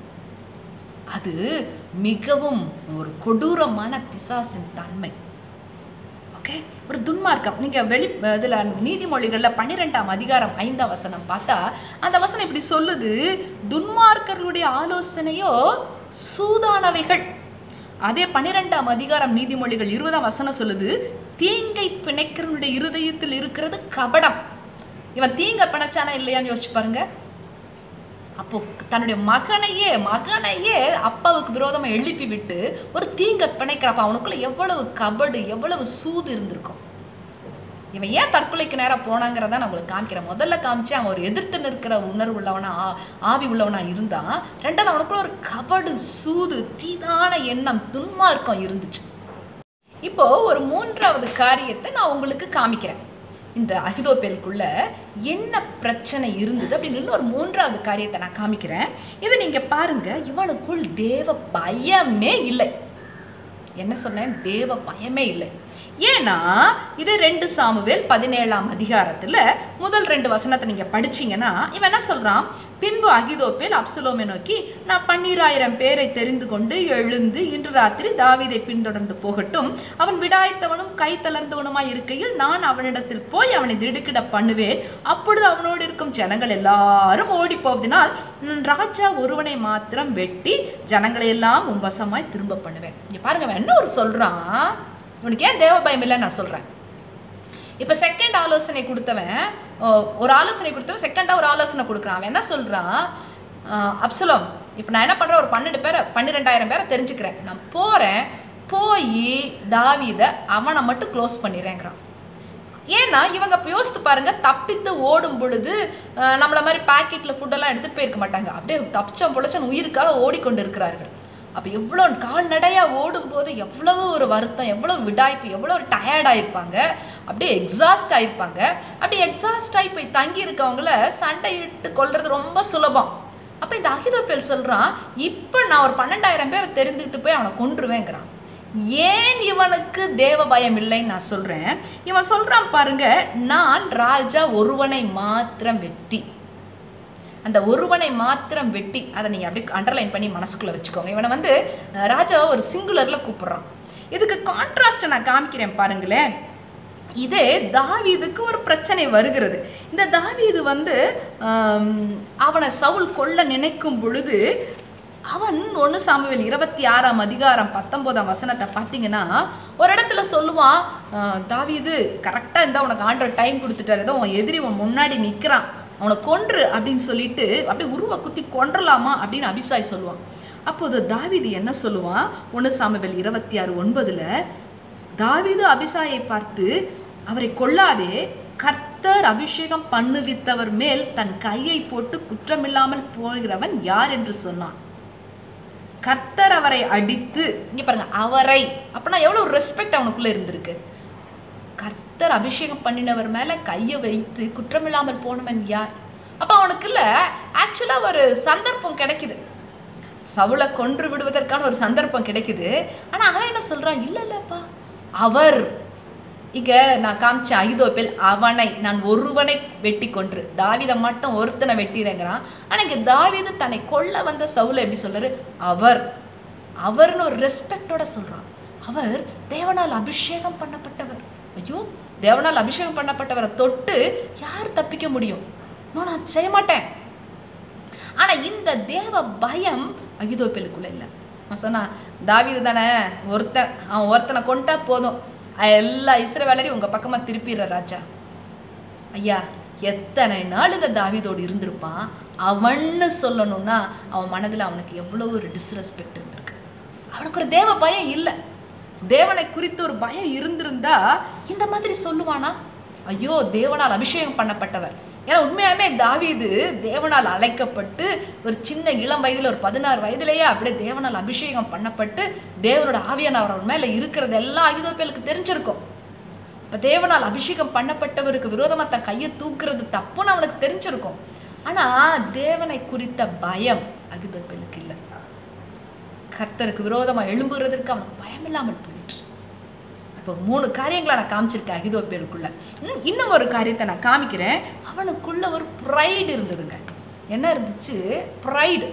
அது மிகவும் ஒரு கொடூரமான பிசாசின் தன்மை ஓகே ஒரு துன்மார்க்கம் நீங்கள் வெளி இதில் நீதிமொழிகளில் பன்னிரெண்டாம் அதிகாரம் ஐந்தாம் வசனம் பார்த்தா அந்த வசனம் இப்படி சொல்லுது துன்மார்க்கர்களுடைய ஆலோசனையோ சூதானவைகள் அதே பன்னிரெண்டாம் அதிகாரம் நீதிமொழிகள் இருபதாம் வசனம் சொல்லுது தீங்கை பிணைக்கிறவனுடைய இருதயத்தில் இருக்கிறது கபடம் இவன் தீங்க பிணைச்சானா இல்லையான்னு யோசிச்சு பாருங்க அப்போ தன்னுடைய மகனையே மகனையே அப்பாவுக்கு விரோதமா எழுப்பி விட்டு ஒரு தீங்க பிணைக்கிறப்ப அவனுக்குள்ள எவ்வளவு கபடு எவ்வளவு சூது இருந்திருக்கும் இவன் ஏன் தற்கொலைக்கு நேரம் போனாங்கிறத நான் உங்களுக்கு காமிக்கிறேன் முதல்ல காமிச்சேன் அவன் ஒரு எதிர்த்து நிற்கிற உணர்வு உள்ளவனா ஆ- ஆவி உள்ளவனா இருந்தான் ரெண்டாவது அவனுக்குள்ள ஒரு கபடு சூது தீதான எண்ணம் துன்மார்க்கம் இருந்துச்சு இப்போ ஒரு மூன்றாவது காரியத்தை நான் உங்களுக்கு காமிக்கிறேன் இந்த அகிதோப்பேலுக்குள்ள என்ன பிரச்சனை இருந்தது அப்படின்னு இன்னொரு மூன்றாவது காரியத்தை நான் காமிக்கிறேன் இதை நீங்க பாருங்க இவனுக்குள் தேவ பயமே இல்லை என்ன சொன்னேன் தேவ பயமே இல்லை ஏன்னா இது ரெண்டு சாமுவேல் பதினேழாம் அதிகாரத்தில் முதல் ரெண்டு வசனத்தை நீங்கள் படிச்சீங்கன்னா இவன் என்ன சொல்கிறான் பின்பு அகிதோப்பேல் அப்சலோமை நோக்கி நான் பன்னீராயிரம் பேரை தெரிந்து கொண்டு எழுந்து இன்று ராத்திரி தாவீதை பின்தொடர்ந்து போகட்டும் அவன் விடாய்த்தவனும் கை தளர்ந்தவனுமாய் இருக்கையில் நான் அவனிடத்தில் போய் அவனை திடுக்கிட பண்ணுவேன் அப்பொழுது அவனோடு இருக்கும் ஜனங்கள் எல்லாரும் ஓடி போவதினால் நான் ராஜா ஒருவனை மாத்திரம் வெட்டி ஜனங்களை எல்லாம் உன் வசமாய் திரும்ப பண்ணுவேன் இங்க பாருங்க அவன் என்ன ஒரு சொல்றான் இவனுக்கு ஏன் தேவ பயம் இல்லைன்னு நான் சொல்றேன் இப்போ செகண்ட் ஆலோசனை கொடுத்தவன் ஓ, ஒரு ஆலோசனை கொடுத்தவன் செகண்டாக ஒரு ஆலோசனை கொடுக்குறான் அவன் என்ன சொல்கிறான் அப்சலோம் இப்போ நான் என்ன பண்ணுறேன் ஒரு பன்னெண்டு பேரை பன்னிரெண்டாயிரம் பேரை தெரிஞ்சுக்கிறேன் நான் போகிறேன் போய் தாவீதை அவனை மட்டும் க்ளோஸ் பண்ணிடுறேங்கிறான் ஏன்னா இவங்க இப்போ யோசித்து பாருங்க தப்பித்து ஓடும் பொழுது அஹ், நம்மள மாதிரி பாக்கெட்டில் ஃபுட்டெல்லாம் எடுத்து போயிருக்க மாட்டாங்க அப்படியே தப்பிச்சோம் பொழைச்சோம் உயிருக்காக ஓடிக்கொண்டு இருக்கிறார்கள் அப்போ எவ்வளோ கால்நடையாக ஓடும்போது எவ்வளவு ஒரு வருத்தம் எவ்வளோ விடாய்ப்பு எவ்வளோ ஒரு டயர்டாக இருப்பாங்க அப்படியே எக்ஸாஸ்ட் ஆயிருப்பாங்க அப்படியே எக்ஸாஸ்ட் ஆகி போய் தங்கி இருக்கவங்கள சண்டையிட்டு கொல்றது ரொம்ப சுலபம் அப்போ இந்த அகிதோப்பேல் சொல்கிறான் இப்போ நான் ஒரு பன்னெண்டாயிரம் பேரை தெரிந்துக்கிட்டு போய் அவனை கொன்றுவேங்கிறான் ஏன் இவனுக்கு தேவ பயம் இல்லைன்னு நான் சொல்கிறேன் இவன் சொல்கிறான் பாருங்க நான் ராஜா ஒருவனை மாத்திரம் வெட்டி அந்த ஒருவனை மாத்திரம் வெட்டி அதை நீங்கள் அப்படியே அண்டர்லைன் பண்ணி மனசுக்குள்ளே வச்சுக்கோங்க இவனை வந்து அஹ், ராஜாவை ஒரு சிங்குலரில் கூப்பிடுறான் இதுக்கு கான்ட்ராஸ்ட்டை நான் காமிக்கிறேன் பாருங்களேன் இதே தாவீதுக்கு ஒரு பிரச்சனை வருகிறது இந்த தாவீது வந்து ஆம், அவனை சவுல் கொல்ல நினைக்கும் பொழுது அவன் ஒன்று சாமுவேல் இருபத்தி ஆறாம் அதிகாரம் பத்தொம்போதாம் வசனத்தை பார்த்தீங்கன்னா ஒரு இடத்துல சொல்லுவான் ஆஹ், தாவீது கரெக்டாக இருந்தால் உனக்கு ஆண்டர் டைம் கொடுத்துட்டாரு ஏதோ உன் எதிரி உன் முன்னாடி நிற்கிறான் அவனை கொன்று அப்படின்னு சொல்லிட்டு அப்படியே உருவ குத்தி கொன்றலாமா அப்படின்னு அபிசாய் சொல்லுவான் அப்போது தாவீது என்ன சொல்லுவான் ஒன்று சாமுவேல் இருபத்தி ஆறு ஒன்பதுல தாவீது அபிசாயை பார்த்து அவரை கொல்லாதே கர்த்தர் அபிஷேகம் பண்ணுவித்தவர் மேல் தன் கையை போட்டு குற்றமில்லாமல் போகிறவன் யார் என்று சொன்னான் கர்த்தர் அவரை அடித்து இங்க பாருங்க அவரை அப்படின்னா எவ்வளவு ரெஸ்பெக்ட் அவனுக்குள்ள இருந்திருக்கு கர்த்தர் அபிஷேகம் பண்ணினவர் மேல கையை வைத்து குற்றமில்லாமல் போனவன் யார் அப்ப அவனுக்குள்ள ஆக்சுவலா ஒரு சந்தர்ப்பம் கிடைக்குது சவுளை கொன்று விடுவதற்கான ஒரு சந்தர்ப்பம் கிடைக்குது ஆனா அவன் என்ன சொல்றான் இல்ல இல்லப்பா அவர் இங்க நான் காமிச்ச அகிதோப்பேல் அவனை நான் ஒருவனை வெட்டி கொன்று தாவீதை மட்டும் ஒருத்தனை வெட்டிறேங்கிறான் ஆனா இங்க தாவீது தன்னை கொல்ல வந்த சவுலை எப்படி சொல்றாரு அவர் அவர்னு ஒரு ரெஸ்பெக்டோட சொல்றான் அவர் தேவனால் அபிஷேகம் பண்ணப்பட்டவர் ஐயோ தேவனால் அபிஷேகம் பண்ணப்பட்டவரை தொட்டு யார் தப்பிக்க முடியும் நோ நான் செய்ய மாட்டேன் ஆனா இந்த தேவ பயம் அகிதோப்பேலுக்குள்ள இல்லை நான் சொன்னா தாவீது தானே ஒருத்தன் அவன் ஒருத்தனை கொண்டா போதும் அஹ் எல்லா இஸ்ரவேலரையும் உங்க பக்கமா திருப்பிடுற ராஜா ஐயா எத்தனை நாள் இந்த தாவீதோடு இருந்திருப்பான் அவன்னு சொல்லணும்னா அவன் மனதில் அவனுக்கு எவ்வளோ ஒரு டிஸ்ரெஸ்பெக்ட் இருந்திருக்கு அவனுக்கு ஒரு தேவ பயம் இல்லை தேவனை குறித்து ஒரு பயம் இருந்திருந்தா இந்த மாதிரி சொல்லுவானா ஐயோ தேவனால் அபிஷேகம் பண்ணப்பட்டவர் ஏன்னா உண்மையாலுமே தாவீது தேவனால் அழைக்கப்பட்டு ஒரு சின்ன இளம் வயதில் ஒரு பதினாறு வயதிலேயே அப்படியே தேவனால் அபிஷேகம் பண்ணப்பட்டு தேவனோட ஆவியானவர் அவன் மேலே இருக்கிறது எல்லாம் அகிதோப்பேலுக்கு தெரிஞ்சிருக்கும் இப்போ தேவனால் அபிஷேகம் பண்ணப்பட்டவருக்கு விரோதமாக தன் கையை தூக்குறது தப்புன்னு அவனுக்கு தெரிஞ்சிருக்கும் ஆனால் தேவனை குறித்த பயம் அகிதோப்பேலுக்கு இல்லை கர்த்தருக்கு விரோதமாக எழும்புறதற்கு அவனுக்கு பயம் இல்லாமல் போயிட்டு இப்போ மூணு காரியங்களை நான் காமிச்சிருக்கேன் அகிதோப்பேலுக்குள்ள ம், இன்னும் ஒரு காரியத்தை நான் காமிக்கிறேன் அவனுக்குள்ள ஒரு ப்ரைடு இருந்ததுங்க என்ன இருந்துச்சு ப்ரைடு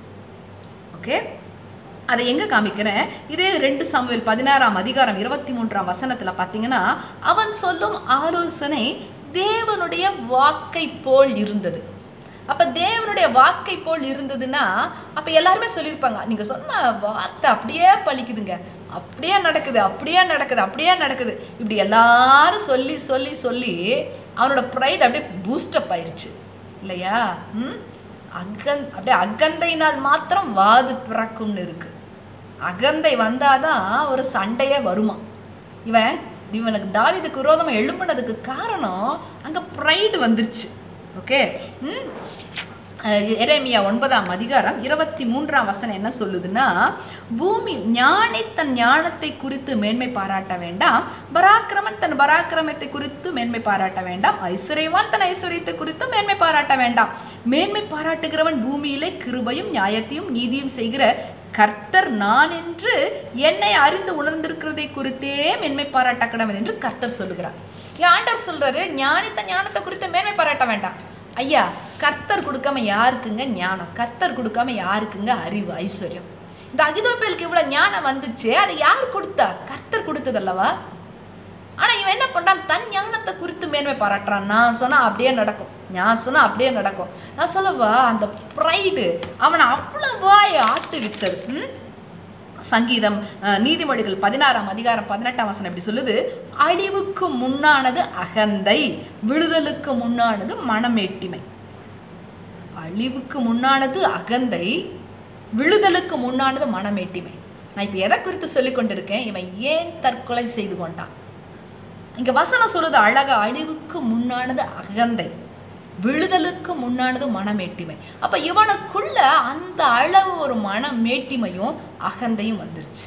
ஓகே அதை எங்கே காமிக்கிறேன் இதே ரெண்டு சாமுவேல் பதினாறாம் அதிகாரம் இருபத்தி மூன்றாம் வசனத்தில் பார்த்தீங்கன்னா அவன் சொல்லும் ஆலோசனை தேவனுடைய வாக்கை போல் இருந்தது அப்போ தேவனுடைய வாக்கை போல் இருந்ததுன்னா அப்போ எல்லாருமே சொல்லியிருப்பாங்க நீங்கள் சொன்ன வார்த்தை அப்படியே பழிக்குதுங்க அப்படியே நடக்குது அப்படியே நடக்குது அப்படியே நடக்குது இப்படி எல்லாரும் சொல்லி சொல்லி சொல்லி அவனோட ப்ரைட் அப்படியே பூஸ்டப் ஆயிருச்சு இல்லையா ம் அகன் அப்படியே அகந்தையினால் மாத்திரம் வாது பிறக்கும்னு இருக்கு அகந்தை வந்தாதான் ஒரு சண்டையே வருமா இவன் இவனுக்கு தாவீதுக்கு விரோதமாக எழும்புனதுக்கு காரணம் அங்கே ப்ரைடு வந்துருச்சு ஓகே ம் அஹ் எரேமியா ஒன்பதாம் அதிகாரம் இருபத்தி மூன்றாம் வசனம் என்ன சொல்லுதுன்னா பூமி ஞானி தன் ஞானத்தை குறித்து மேன்மை பாராட்ட வேண்டாம் பராக்கிரமன் தன் பராக்கிரமத்தை குறித்து மேன்மை பாராட்ட வேண்டாம் ஐஸ்வர்யவான் தன் ஐஸ்வர்யத்தை குறித்து மேன்மை பாராட்ட வேண்டாம் மேன்மை பாராட்டுகிறவன் பூமியிலே கிருபையும் நியாயத்தையும் நீதியும் செய்கிற கர்த்தர் நான் என்று என்னை அறிந்து உணர்ந்திருக்கிறதை குறித்தே மேன்மை பாராட்ட கடவன் என்று கர்த்தர் சொல்லுகிறார் இங்க ஆண்டவர் சொல்றாரு ஞானித்த ஞானத்தை குறித்து மேன்மை பாராட்ட வேண்டாம் ஐயா கர்த்தர் கொடுக்காம யாருக்குங்க ஞானம் கர்த்தர் கொடுக்காம யாருக்குங்க அறிவு ஐஸ்வர்யம் இந்த அகிதோப்பேலுக்கு இவ்வளவு ஞானம் வந்துச்சு அதை யார் கொடுத்தா கர்த்தர் கொடுத்ததல்லவா ஆனா இவன் என்ன பண்றான் தன் ஞானத்தை குறித்து மேன்மை பாராட்டுறான் நான் சொன்னா அப்படியே நடக்கும் நான் சொன்னா அப்படியே நடக்கும் நான் சொல்லவா அந்த ப்ரைடு அவனை அவ்வளவாய் ஆட்டு வித்தது ம்? சங்கீதம் அஹ், நீதிமொழிகள் பதினாறாம் அதிகாரம் பதினெட்டாம் வசனம் இப்படி சொல்லுது அழிவுக்கு முன்னானது அகந்தை விழுதலுக்கு முன்னானது மனமேட்டிமை அழிவுக்கு முன்னானது அகந்தை விழுதலுக்கு முன்னானது மனமேட்டிமை நான் இப்போ எதை குறித்து சொல்லிக் கொண்டிருக்கேன் இவன் ஏன் தற்கொலை செய்து கொண்டான் இங்க வசனம் சொல்லுது அழகா அழிவுக்கு முன்னானது அகந்தை விழுதலுக்கு முன்னானது மனமேட்டிமை அப்ப இவனுக்குள்ள அந்த அளவு ஒரு மனமேட்டிமையும் அகந்தையும் வந்துருச்சு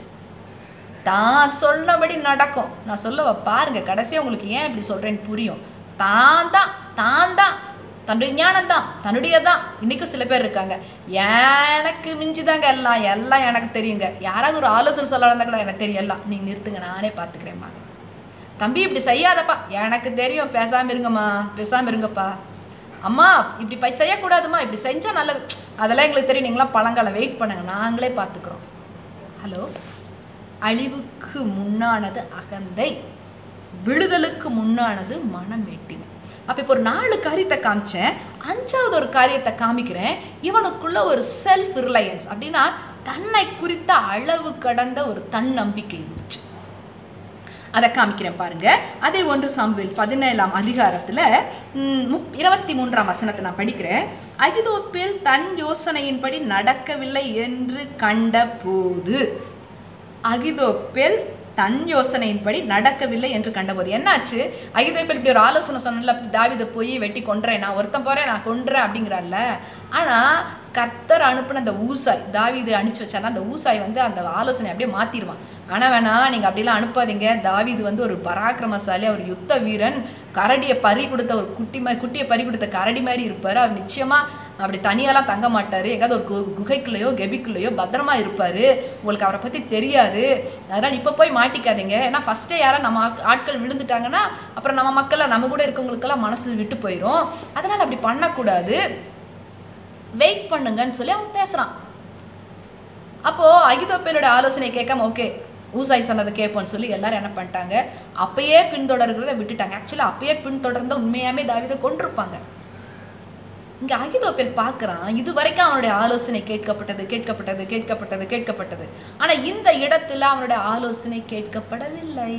தான் சொன்னபடி நடக்கும் நான் சொல்லவ பாருங்க கடைசியா உங்களுக்கு ஏன் இப்படி சொல்றேன்னு புரியும் தான் தான் தான் தான் தன்னுடைய ஞானம் தான் தன்னுடைய தான் இன்னைக்கும் சில பேர் இருக்காங்க எனக்கு மிஞ்சிதாங்க எல்லாம் எல்லாம் எனக்கு தெரியுங்க யாராவது ஒரு ஆலோசனை சொல்ல வந்தா கூட எனக்கு தெரியும் எல்லாம் நீ நிறுத்துங்க நானே பார்த்துக்கிறேம்மா தம்பி இப்படி செய்யாதப்பா எனக்கு தெரியும் பேசாம இருங்கம்மா பேசாம இருங்கப்பா அம்மா இப்படி பை செய்யக்கூடாதும்மா இப்படி செஞ்சா நல்லது அதெல்லாம் எங்களுக்கு தெரியும் நீங்களாம் பழங்காலம் வெயிட் பண்ணுங்க நாங்களே பார்த்துக்குறோம் ஹலோ அழிவுக்கு முன்னானது அகந்தை விழுதலுக்கு முன்னானது மனமேட்டிமை அப்போ இப்போ ஒரு நாலு காரியத்தை காமிச்சேன் அஞ்சாவது ஒரு காரியத்தை காமிக்கிறேன் இவனுக்குள்ள ஒரு செல்ஃப் ரிலையன்ஸ் அப்படின்னா தன்னை குறித்த அளவு கடந்த ஒரு தன்னம்பிக்கை இருந்துச்சு அதை காமிக்கிறேன் பாருங்க அதே ஒன்று சாம்புவேல் பதினேழாம் அதிகாரத்தில் இருபத்தி மூன்றாம் வசனத்தை நான் படிக்கிறேன் அகிதோப்பில் தன் யோசனையின்படி நடக்கவில்லை என்று கண்ட போது அகிதோப்பேல் தன் யோசனையின்படி நடக்கவில்லை என்று கண்டபோது என்னாச்சு அகிதோப்பேல் இப்படி ஒரு ஆலோசனை சொன்னல தாவிதை போய் வெட்டி கொன்றேன் நான் ஒருத்தன் போறேன் நான் கொன்றேன் அப்படிங்கிறான்ல ஆனா கர்த்தர் அனுப்புன அந்த ஊசாய் தாவீது அனுப்பிச்சு வச்சானா அந்த ஊசாய் வந்து அந்த ஆலோசனை அப்படியே மாத்திடுவான் ஆனா வேணா நீங்க அப்படிலாம் அனுப்பாதீங்க தாவீது வந்து ஒரு பராக்கிரமசாலி அவர் யுத்த வீரன் கரடியை பறி கொடுத்த ஒரு குட்டி மாதிரி குட்டியை பறி கொடுத்த கரடி மாதிரி இருப்பாரு அவர் நிச்சயமா அப்படி தனியாலாம் தங்க மாட்டாரு எங்காவது ஒரு கு- குகைக்குள்ளேயோ கெபிக்குள்ளேயோ பத்திரமா இருப்பாரு உங்களுக்கு அவரை பத்தி தெரியாது அதனால இப்ப போய் மாட்டிக்காதீங்க ஏன்னா ஃபர்ஸ்டே யாரா நம்ம ஆட்- ஆட்கள் விழுந்துட்டாங்கன்னா அப்புறம் நம்ம மக்கள் நம்ம கூட இருக்கவங்களுக்கெல்லாம் மனசு விட்டு போயிடும் அதனால அப்படி பண்ணக்கூடாது வெயிட் பண்ணுங்கன்னு சொல்லி அவன் பேசுறான் அப்போ அகிதோப்பேலோட ஆலோசனை கேட்காம ஓகே ஊசாய் சொன்னதை கேட்போம்னு சொல்லி எல்லாரும் என்ன பண்ணிட்டாங்க அப்பயே பின்தொடர்கிறத விட்டுட்டாங்க ஆக்சுவலாக அப்பயே பின்தொடர்ந்த உண்மையாமே தாவிதை கொண்டிருப்பாங்க இங்க அகிதோப்பேல் பார்க்கறான் இது வரைக்கும் அவனுடைய ஆலோசனை கேட்கப்பட்டது கேட்கப்பட்டது கேட்கப்பட்டது கேட்கப்பட்டது ஆனா இந்த இடத்துல அவனுடைய ஆலோசனை கேட்கப்படவில்லை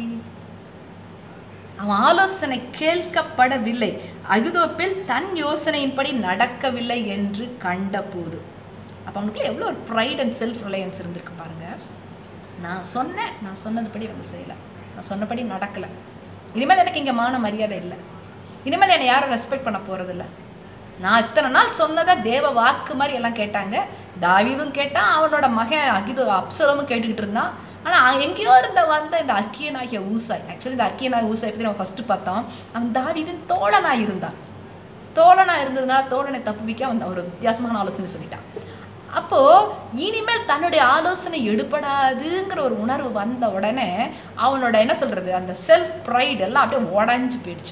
அவன் ஆலோசனை கேட்கப்படவில்லை அகிதோப்பேல் தன் யோசனையின்படி நடக்கவில்லை என்று கண்டபோது அப்போ அவனுக்குள்ள எவ்வளோ ஒரு ப்ரைட் அண்ட் செல்ஃப் ரிலையன்ஸ் இருந்திருக்கு பாருங்க நான் சொன்னேன் நான் சொன்னதுபடி அவங்க செய்யலை நான் சொன்னபடி நடக்கலை இனிமேல் எனக்கு இங்கே மான மரியாதை இல்லை இனிமேல் என்னை யாரும் ரெஸ்பெக்ட் பண்ண போகிறதில்ல நான் இத்தனை நாள் சொன்னதை தேவ வாக்கு மாதிரி எல்லாம் கேட்டாங்க தாவீதும் கேட்டான் அவனோட மகன் அகிது அப்சலமும் கேட்டுக்கிட்டு இருந்தான் ஆனால் எங்கேயோ இருந்த வந்த இந்த அர்க்கியனாகிய ஊசாய் ஆக்சுவலி இந்த அர்க்கியனாகிய ஊசாய் பற்றி நம்ம ஃபஸ்ட்டு பார்த்தோம் அவன் தாவீதின் தோழனாக இருந்தான் தோழனாக இருந்ததுனால தோழனை தப்புவிக்க அவன் ஒரு வித்தியாசமான ஆலோசனை சொல்லிட்டான் அப்போ இனிமேல் தன்னுடைய ஆலோசனை எடுபடாதுங்கிற ஒரு உணர்வு வந்த உடனே அவனோட என்ன சொல்றது அந்த செல்ஃப் ப்ரைட் எல்லாம் அப்படியே உடஞ்சு போயிடுச்சு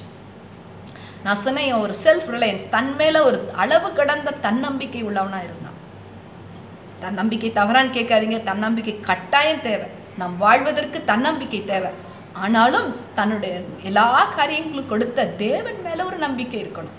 நான் சொன்னேன் இவன் ஒரு செல்ஃப் ரிலையன்ஸ் தன் மேல ஒரு அளவு கடந்த தன்னம்பிக்கை உள்ளவனா இருந்தான் தன்னம்பிக்கை தவறான்னு கேட்காதீங்க தன்னம்பிக்கை கட்டாயம் தேவை நாம் வாழ்வதற்கு தன்னம்பிக்கை தேவை ஆனாலும் தன்னுடைய எல்லா காரியங்களும் கொடுத்த தேவன் மேல ஒரு நம்பிக்கை இருக்கணும்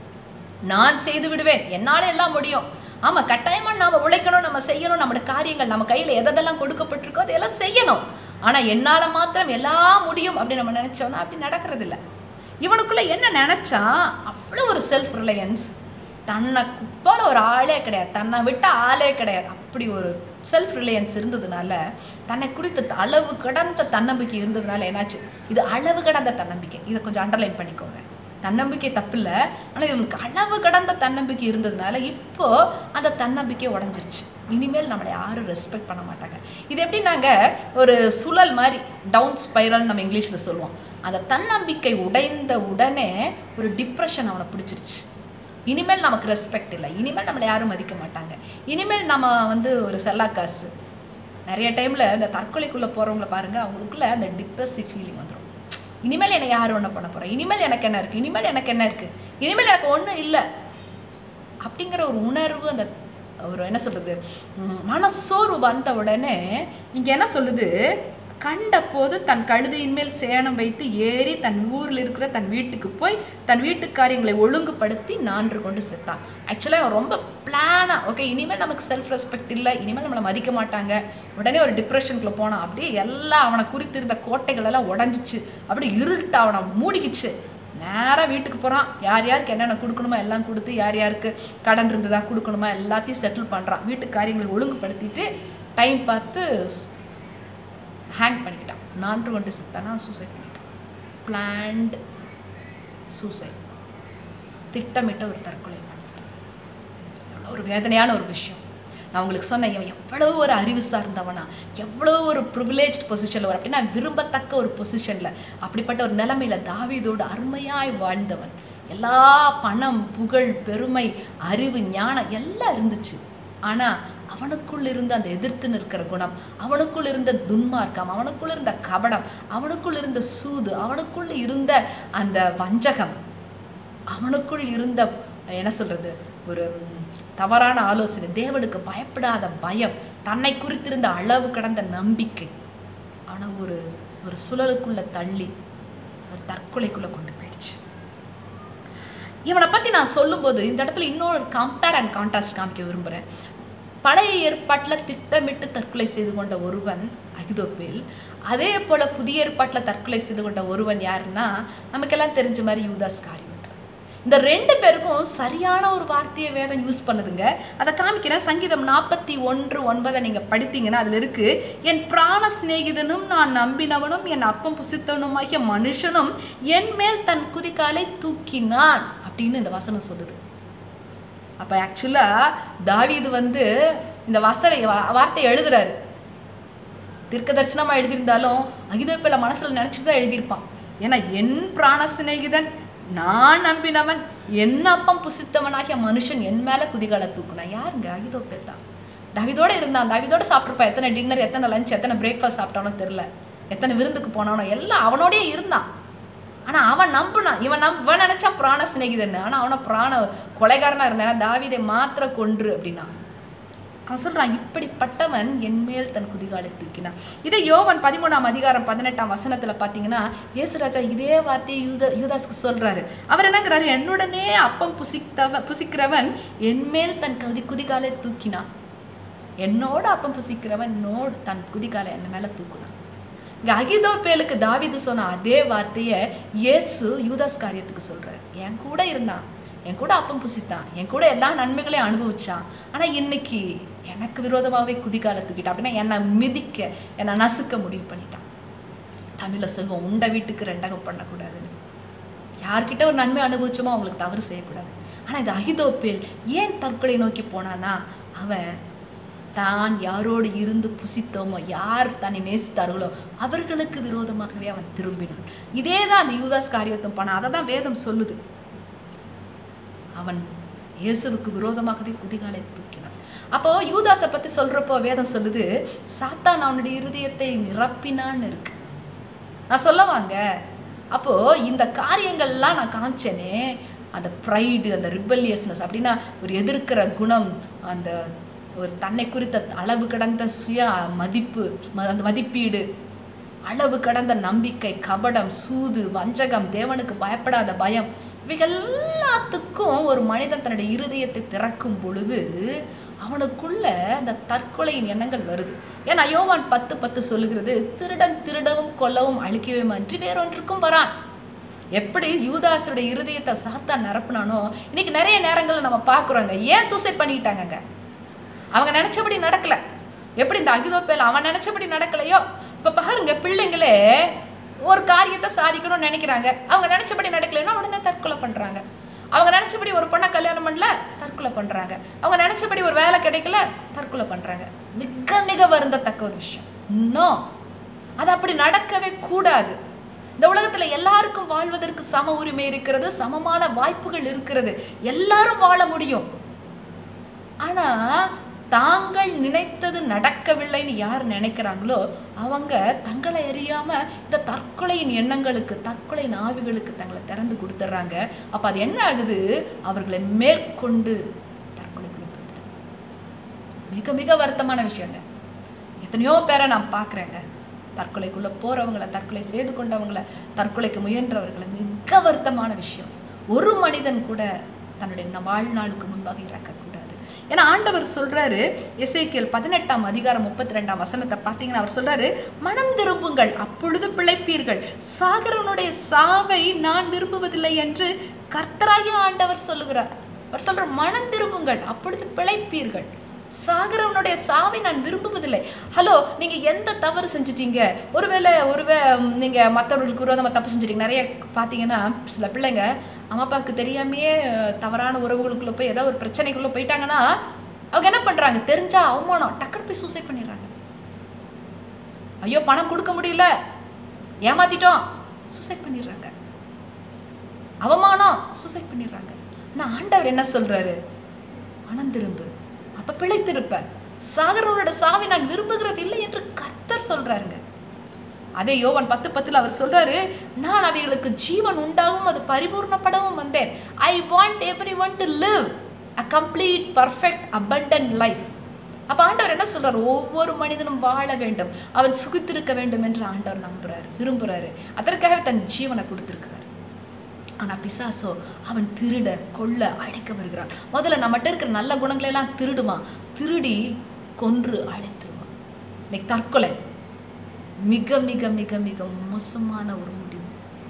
நான் செய்து விடுவேன் என்னால எல்லாம் முடியும் ஆமா கட்டாயமா நாம உழைக்கணும் நம்ம செய்யணும் நம்மளோட காரியங்கள் நம்ம கையில எதெல்லாம் கொடுக்கப்பட்டிருக்கோ அதையெல்லாம் செய்யணும் ஆனா என்னால மாத்திரம் எல்லாம் முடியும் அப்படின்னு நம்ம நினைச்சோம்னா அப்படி நடக்கிறது இல்ல இவனுக்குள்ள என்ன நினைச்சான் அவ்வளோ ஒரு செல்ஃப் ரிலையன்ஸ் தன்னை போல ஒரு ஆளே கிடையாது தன்னை விட்ட ஆளே கிடையாது அப்படி ஒரு செல்ஃப் ரிலையன்ஸ் இருந்ததுனால தன்னை குறித்த அளவு கடந்த தன்னம்பிக்கை இருந்ததுனால என்னாச்சு இது அளவு கடந்த தன்னம்பிக்கை இதை கொஞ்சம் அண்டர்லைன் பண்ணிக்கோங்க தன்னம்பிக்கை தப்பில்லை ஆனால் இவனுக்கு அளவு கடந்த தன்னம்பிக்கை இருந்ததுனால இப்போ அந்த தன்னம்பிக்கை உடஞ்சிருச்சு இனிமேல் நம்மளை யாரும் ரெஸ்பெக்ட் பண்ண மாட்டாங்க இது எப்படி நாங்கள் ஒரு சுழல் மாதிரி டவுன் ஸ்பைரல் நம்ம இங்கிலீஷில் சொல்லுவோம் அந்த தன்னம்பிக்கை உடைந்த உடனே ஒரு டிப்ரெஷன் அவனை பிடிச்சிருச்சு இனிமேல் நமக்கு ரெஸ்பெக்ட் இல்லை இனிமேல் நம்மளை யாரும் மதிக்க மாட்டாங்க இனிமேல் நம்ம வந்து ஒரு செல்லா காசு நிறைய டைமில் இந்த தற்கொலைக்குள்ளே போகிறவங்கள பாருங்கள் அவங்களுக்குள்ள அந்த டிப்ரெசிவ் ஃபீலிங் வந்துடும் இனிமேல் என்னை யார் ஒன்று பண்ண போகிறேன் இனிமேல் எனக்கு என்ன இருக்குது இனிமேல் எனக்கு என்ன இருக்குது இனிமேல் எனக்கு ஒன்றும் இல்லை அப்படிங்கிற ஒரு உணர்வு அந்த ஒரு என்ன சொல்கிறது மனசோர்வு வந்த உடனே இங்கே என்ன சொல்லுது கண்ட போது தன் கழுதையின் மேல் சேணம் வைத்து ஏறி தன் ஊரில் இருக்கிற தன் வீட்டுக்கு போய் தன் வீட்டு காரியங்களை ஒழுங்குபடுத்தி நான்று கொண்டு செத்தான் ஆக்சுவலாக அவன் ரொம்ப பிளானாக ஓகே இனிமேல் நமக்கு செல்ஃப் ரெஸ்பெக்ட் இல்லை இனிமேல் நம்மளை மதிக்க மாட்டாங்க உடனே ஒரு டிப்ரெஷனுக்குள்ளே போனான் அப்படியே எல்லாம் அவனை குறித்திருந்த கோட்டைகள் எல்லாம் உடஞ்சிச்சு அப்படியே இருட்டு அவனை மூடிக்கிச்சு நேராக வீட்டுக்கு போகிறான் யார் யாருக்கு என்னென்ன கொடுக்கணுமோ எல்லாம் கொடுத்து யார் யாருக்கு கடன் இருந்ததா கொடுக்கணுமோ எல்லாத்தையும் செட்டில் பண்ணுறான் வீட்டு காரியங்களை ஒழுங்குபடுத்திட்டு டைம் பார்த்து ஹேங் பண்ணிக்கிட்டான் நான்கு கொண்டு செத்தானா சூசைட் பண்ணிட்டான் பிளான்டு சூசைட் திட்டமிட்ட ஒரு தற்கொலை பண்ணிட்டான் எவ்வளோ ஒரு வேதனையான ஒரு விஷயம் நான் உங்களுக்கு சொன்னேன் இவன் எவ்வளோ ஒரு அறிவு சார்ந்தவனா எவ்வளோ ஒரு ப்ரிவிலேஜ் பொசிஷனில் ஒரு அப்படின்னா விரும்பத்தக்க ஒரு பொசிஷனில் அப்படிப்பட்ட ஒரு நிலைமையில் தாவீதோடு அருமையாய் வாழ்ந்தவன் எல்லா பணம் புகழ் பெருமை அறிவு ஞானம் எல்லாம் இருந்துச்சு ஆனால் அவனுக்குள் இருந்த அந்த எதிர்த்து நிற்கிற குணம் அவனுக்குள் இருந்த துன்மார்க்கம் அவனுக்குள் இருந்த கபடம் அவனுக்குள் இருந்த சூது அவனுக்குள் இருந்த அந்த வஞ்சகம் அவனுக்குள் இருந்த என்ன சொல்றது ஒரு ம், தவறான ஆலோசனை தேவனுக்கு பயப்படாத பயம் தன்னை குறித்திருந்த அளவு கடந்த நம்பிக்கை அவனை ஒரு ஒரு சுழலுக்குள்ள தள்ளி ஒரு தற்கொலைக்குள்ள கொண்டு போயிடுச்சு இவனை பற்றி நான் சொல்லும்போது இந்த இடத்துல இன்னொரு கம்பேர் அண்ட் கான்ட்ராஸ்ட் காமிக்க விரும்புகிறேன் பழைய ஏற்பாட்டில் திட்டமிட்டு தற்கொலை செய்து கொண்ட ஒருவன் அகிதோப்பேல் அதே போல் புதிய ஏற்பாட்டில் தற்கொலை செய்து கொண்ட ஒருவன் யாருன்னா நமக்கெல்லாம் தெரிஞ்ச மாதிரி யூதாஸ் காரியத் இந்த ரெண்டு பேருக்கும் சரியான ஒரு வார்த்தையை வேதம் யூஸ் பண்ணுதுங்க அதை காமிக்கிறேன் சங்கீதம் நாற்பத்தி ஒன்று ஒன்பதை நீங்கள் படித்தீங்கன்னா அதில் இருக்கு என் பிராண சிநேகிதனும் நான் நம்பினவனும் என் அப்பம் புசித்தவனுமாகிய மனுஷனும் என் மேல் தன் குதிகாலை தூக்கினான் அப்படின்னு இந்த வசனம் சொல்லுது அப்போ ஆக்சுவலாக தாவீது வந்து இந்த வசன வார்த்தை எழுதுறாரு தீர்க்க தரிசனமாக எழுதியிருந்தாலும் அகிதோப்பில் மனசில் நினச்சிட்டு தான் எழுதியிருப்பான் ஏன்னா என் பிராண சிநேகிதன் நான் நம்பினவன் என் அப்பம் புசித்தவனாகிய மனுஷன் என் மேலே குதிகாலை தூக்குனான் யாருங்க அகிதோப்பேல் தான் தாவிதோட இருந்தான் தாவிதோட சாப்பிட்ருப்பான் எத்தனை டின்னர் எத்தனை லஞ்ச் எத்தனை பிரேக்ஃபாஸ்ட் சாப்பிட்டானோ தெரில எத்தனை விருந்துக்கு போனானோ எல்லாம் அவனோடயே இருந்தான் ஆனால் அவன் நம்புனான் இவன் நம் இவன் நினச்சா பிராண சிநேகிதன்னு ஆனால் அவனை பிராண கொலைகாரனாக இருந்தான் ஏன்னா தாவீதை மாத்திர கொன்று அப்படின்னா அவன் சொல்றான் இப்படிப்பட்டவன் என் மேல் தன் குதிகாலை தூக்கினான் இதை யோவன் பதிமூணாம் அதிகாரம் பதினெட்டாம் வசனத்துல பார்த்தீங்கன்னா இயேசுராஜா இதே வார்த்தையை யூத யூதாஸ்க்கு சொல்றாரு அவர் என்னங்கிறாரு என்னுடனே அப்பம் புசித்தவ புசிக்கிறவன் என் மேல் தன் கதி குதிகாலை தூக்கினான் என்னோட அப்பம் புசிக்கிறவன் என்னோடு தன் குதிகாலை என் மேல தூக்குனான் இங்க அகிதோப்பேலுக்கு தாவீது சொன்ன அதே வார்த்தையை இயேசு யூதாஸ் காரியத்துக்கு சொல்றாரு என் கூட இருந்தான் என் கூட அப்பம் புசித்தான் என் கூட எல்லா நன்மைகளையும் அனுபவிச்சான் ஆனா இன்னைக்கு எனக்கு விரோதமாகவே குதிகால தூக்கிட்டான் அப்படின்னா என்னை மிதிக்க என்னை நசுக்க முடிவு பண்ணிட்டான் தமிழில் சொல்வோம் உண்ட வீட்டுக்கு ரெண்டகம் பண்ணக்கூடாதுன்னு யார்கிட்ட ஒரு நன்மை அனுபவிச்சோமோ அவங்களுக்கு தவறு செய்யக்கூடாது ஆனால் இது அகிதோப்பேல் ஏன் தற்கொலை நோக்கி போனானா அவன் தான் யாரோடு இருந்து புசித்தோமோ யார் தன்னை நேசித்தார்களோ அவர்களுக்கு விரோதமாகவே அவன் திரும்பினான் இதே தான் அந்த யூதாஸ் காரியத்தும் பண்ணான் அதை தான் வேதம் சொல்லுது அவன் இயேசுவுக்கு விரோதமாகவே குதிகாலை தூக்கினான் அப்போ யூதாஸை பத்தி சொல்றப்போ வேதம் சொல்லுது சாத்தான் அவனுடைய இருதயத்தை நிரப்பினான்னு இருக்கு நான் சொல்ல வாங்க அப்போ இந்த காரியங்கள்லாம் நான் காமிச்சேனே அந்த ப்ரைடு அந்த ரிபல்லியஸ்னஸ் அப்படின்னா ஒரு எதிர்க்கிற குணம் அந்த ஒரு தன்னை குறித்த அளவு கடந்த சுய மதிப்பு ம- அந்த மதிப்பீடு அளவு கடந்த நம்பிக்கை கபடம் சூது வஞ்சகம் தேவனுக்கு பயப்படாத பயம் இவைகள் எல்லாத்துக்கும் ஒரு மனிதன் தன்னுடைய இருதயத்தை திறக்கும் பொழுது அவனுக்குள்ள அந்த தற்கொலையின் எண்ணங்கள் வருது ஏன்னா யோவான் பத்து பத்து சொல்லுகிறது திருடன் திருடவும் கொல்லவும் அழிக்கவே அன்றி வேறொன்றுக்கும் வரான் எப்படி யூதாஸுடைய இருதயத்தை சாத்தான் நிரப்புனானோ இன்னைக்கு நிறைய நேரங்கள்ல நம்ம பார்க்குறோங்க ஏன் சூசைட் பண்ணிக்கிட்டாங்கங்க அவங்க நினைச்சபடி நடக்கல எப்படி இந்த அகிதோப்பேல் அவன் நினைச்சபடி நடக்கலையோ இப்ப பாருங்க பிள்ளைங்களே ஒரு காரியத்தை சாதிக்கணும்னு நினைக்கிறாங்க அவங்க நினைச்சபடி நடக்கலைன்னா உடனே தற்கொலை பண்றாங்க அவங்க நினைச்சபடி ஒரு பொண்ணை கல்யாணம் பண்ணல தற்கொலை பண்றாங்க அவங்க நினைச்சபடி ஒரு வேலை கிடைக்கல தற்கொலை பண்றாங்க மிக மிக வருந்தத்தக்க ஒரு விஷயம் இன்னும் அது அப்படி நடக்கவே கூடாது இந்த உலகத்துல எல்லாருக்கும் வாழ்வதற்கு சம உரிமை இருக்கிறது சமமான வாய்ப்புகள் இருக்கிறது எல்லாரும் வாழ முடியும் ஆனா தாங்கள் நினைத்தது நடக்கவில்லைன்னு யார் நினைக்கிறாங்களோ அவங்க தங்களை அறியாம இந்த தற்கொலையின் எண்ணங்களுக்கு தற்கொலை நாவிகளுக்கு தங்களை திறந்து கொடுத்துட்றாங்க அப்ப அது என்ன ஆகுது அவர்களை மேற்கொண்டு தற்கொலைக்குள்ள போயிடுது மிக மிக வருத்தமான விஷயங்க எத்தனையோ பேரை நான் பார்க்குறேங்க தற்கொலைக்குள்ளே போகிறவங்கள தற்கொலை செய்து கொண்டவங்கள தற்கொலைக்கு முயன்றவர்களை மிக வருத்தமான விஷயம் ஒரு மனிதன் கூட தன்னுடைய ந- வாழ்நாளுக்கு முன்பாக இறக்கக்கூடாது ஏன்னா ஆண்டவர் சொல்றாரு எசேக்கியல் பதினெட்டாம் அதிகாரம் முப்பத்தி ரெண்டாம் வசனத்தை பார்த்தீங்கன்னா அவர் சொல்றாரு மனம் திரும்புங்கள் அப்பொழுது பிழைப்பீர்கள் சாகரனுடைய சாவை நான் விரும்புவதில்லை என்று கர்த்தராகிய ஆண்டவர் சொல்லுகிறார் அவர் சொல்ற மனம் திரும்புங்கள் அப்பொழுது பிழைப்பீர்கள் சாகரவனுடைய சாவை நான் விரும்புவதில்லை ஹலோ நீங்க எந்த தவறு செஞ்சிட்டீங்க ஒருவேளை ஒருவே நீங்க மற்றவர்களுக்கு விரோதமா தப்பு செஞ்சிட்டீங்க நிறைய பார்த்தீங்கன்னா சில பிள்ளைங்க அம்மா அப்பாவுக்கு தெரியாமையே அஹ், தவறான உறவுகளுக்குள்ள போய் ஏதாவது ஒரு பிரச்சனைக்குள்ள போயிட்டாங்கன்னா அவங்க என்ன பண்றாங்க தெரிஞ்சா அவமானம் டக்குனு போய் சூசைட் பண்ணிடுறாங்க ஐயோ பணம் கொடுக்க முடியல ஏமாத்திட்டோம் சூசைட் பண்ணிடுறாங்க அவமானம் சூசைட் பண்ணிடுறாங்க ஆனால் ஆண்டவர் என்ன சொல்றாரு மனம் திரும்பு அப்ப பிழைத்திருப்ப சாகரனோட சாவை நான் விரும்புகிறது இல்லை என்று கர்த்தர் சொல்றாருங்க அதே யோவான் பத்து பத்தில் அவர் சொல்றாரு நான் அவைகளுக்கு ஜீவன் உண்டாகவும் அது பரிபூர்ணப்படவும் வந்தேன் I want everyone to live a complete perfect abundant life அப்ப ஆண்டவர் என்ன சொல்றாரு ஒவ்வொரு மனிதனும் வாழ வேண்டும் அவன் சுகித்திருக்க வேண்டும் என்று ஆண்டவர் நம்புறாரு விரும்புறாரு அதற்காகவே தன் ஜீவனை கொடுத்திருக்கிறார் ஆனா பிசாசோ அவன் திருட கொல்ல அழைக்க வருகிறான் முதல்ல நம்மகிட்ட இருக்கிற நல்ல குணங்களை எல்லாம் திருடுவான் திருடி கொன்று அழைத்துருவான் இன்னைக்கு தற்கொலை மிக மிக மிக மிக மோசமான ஒரு முடிவு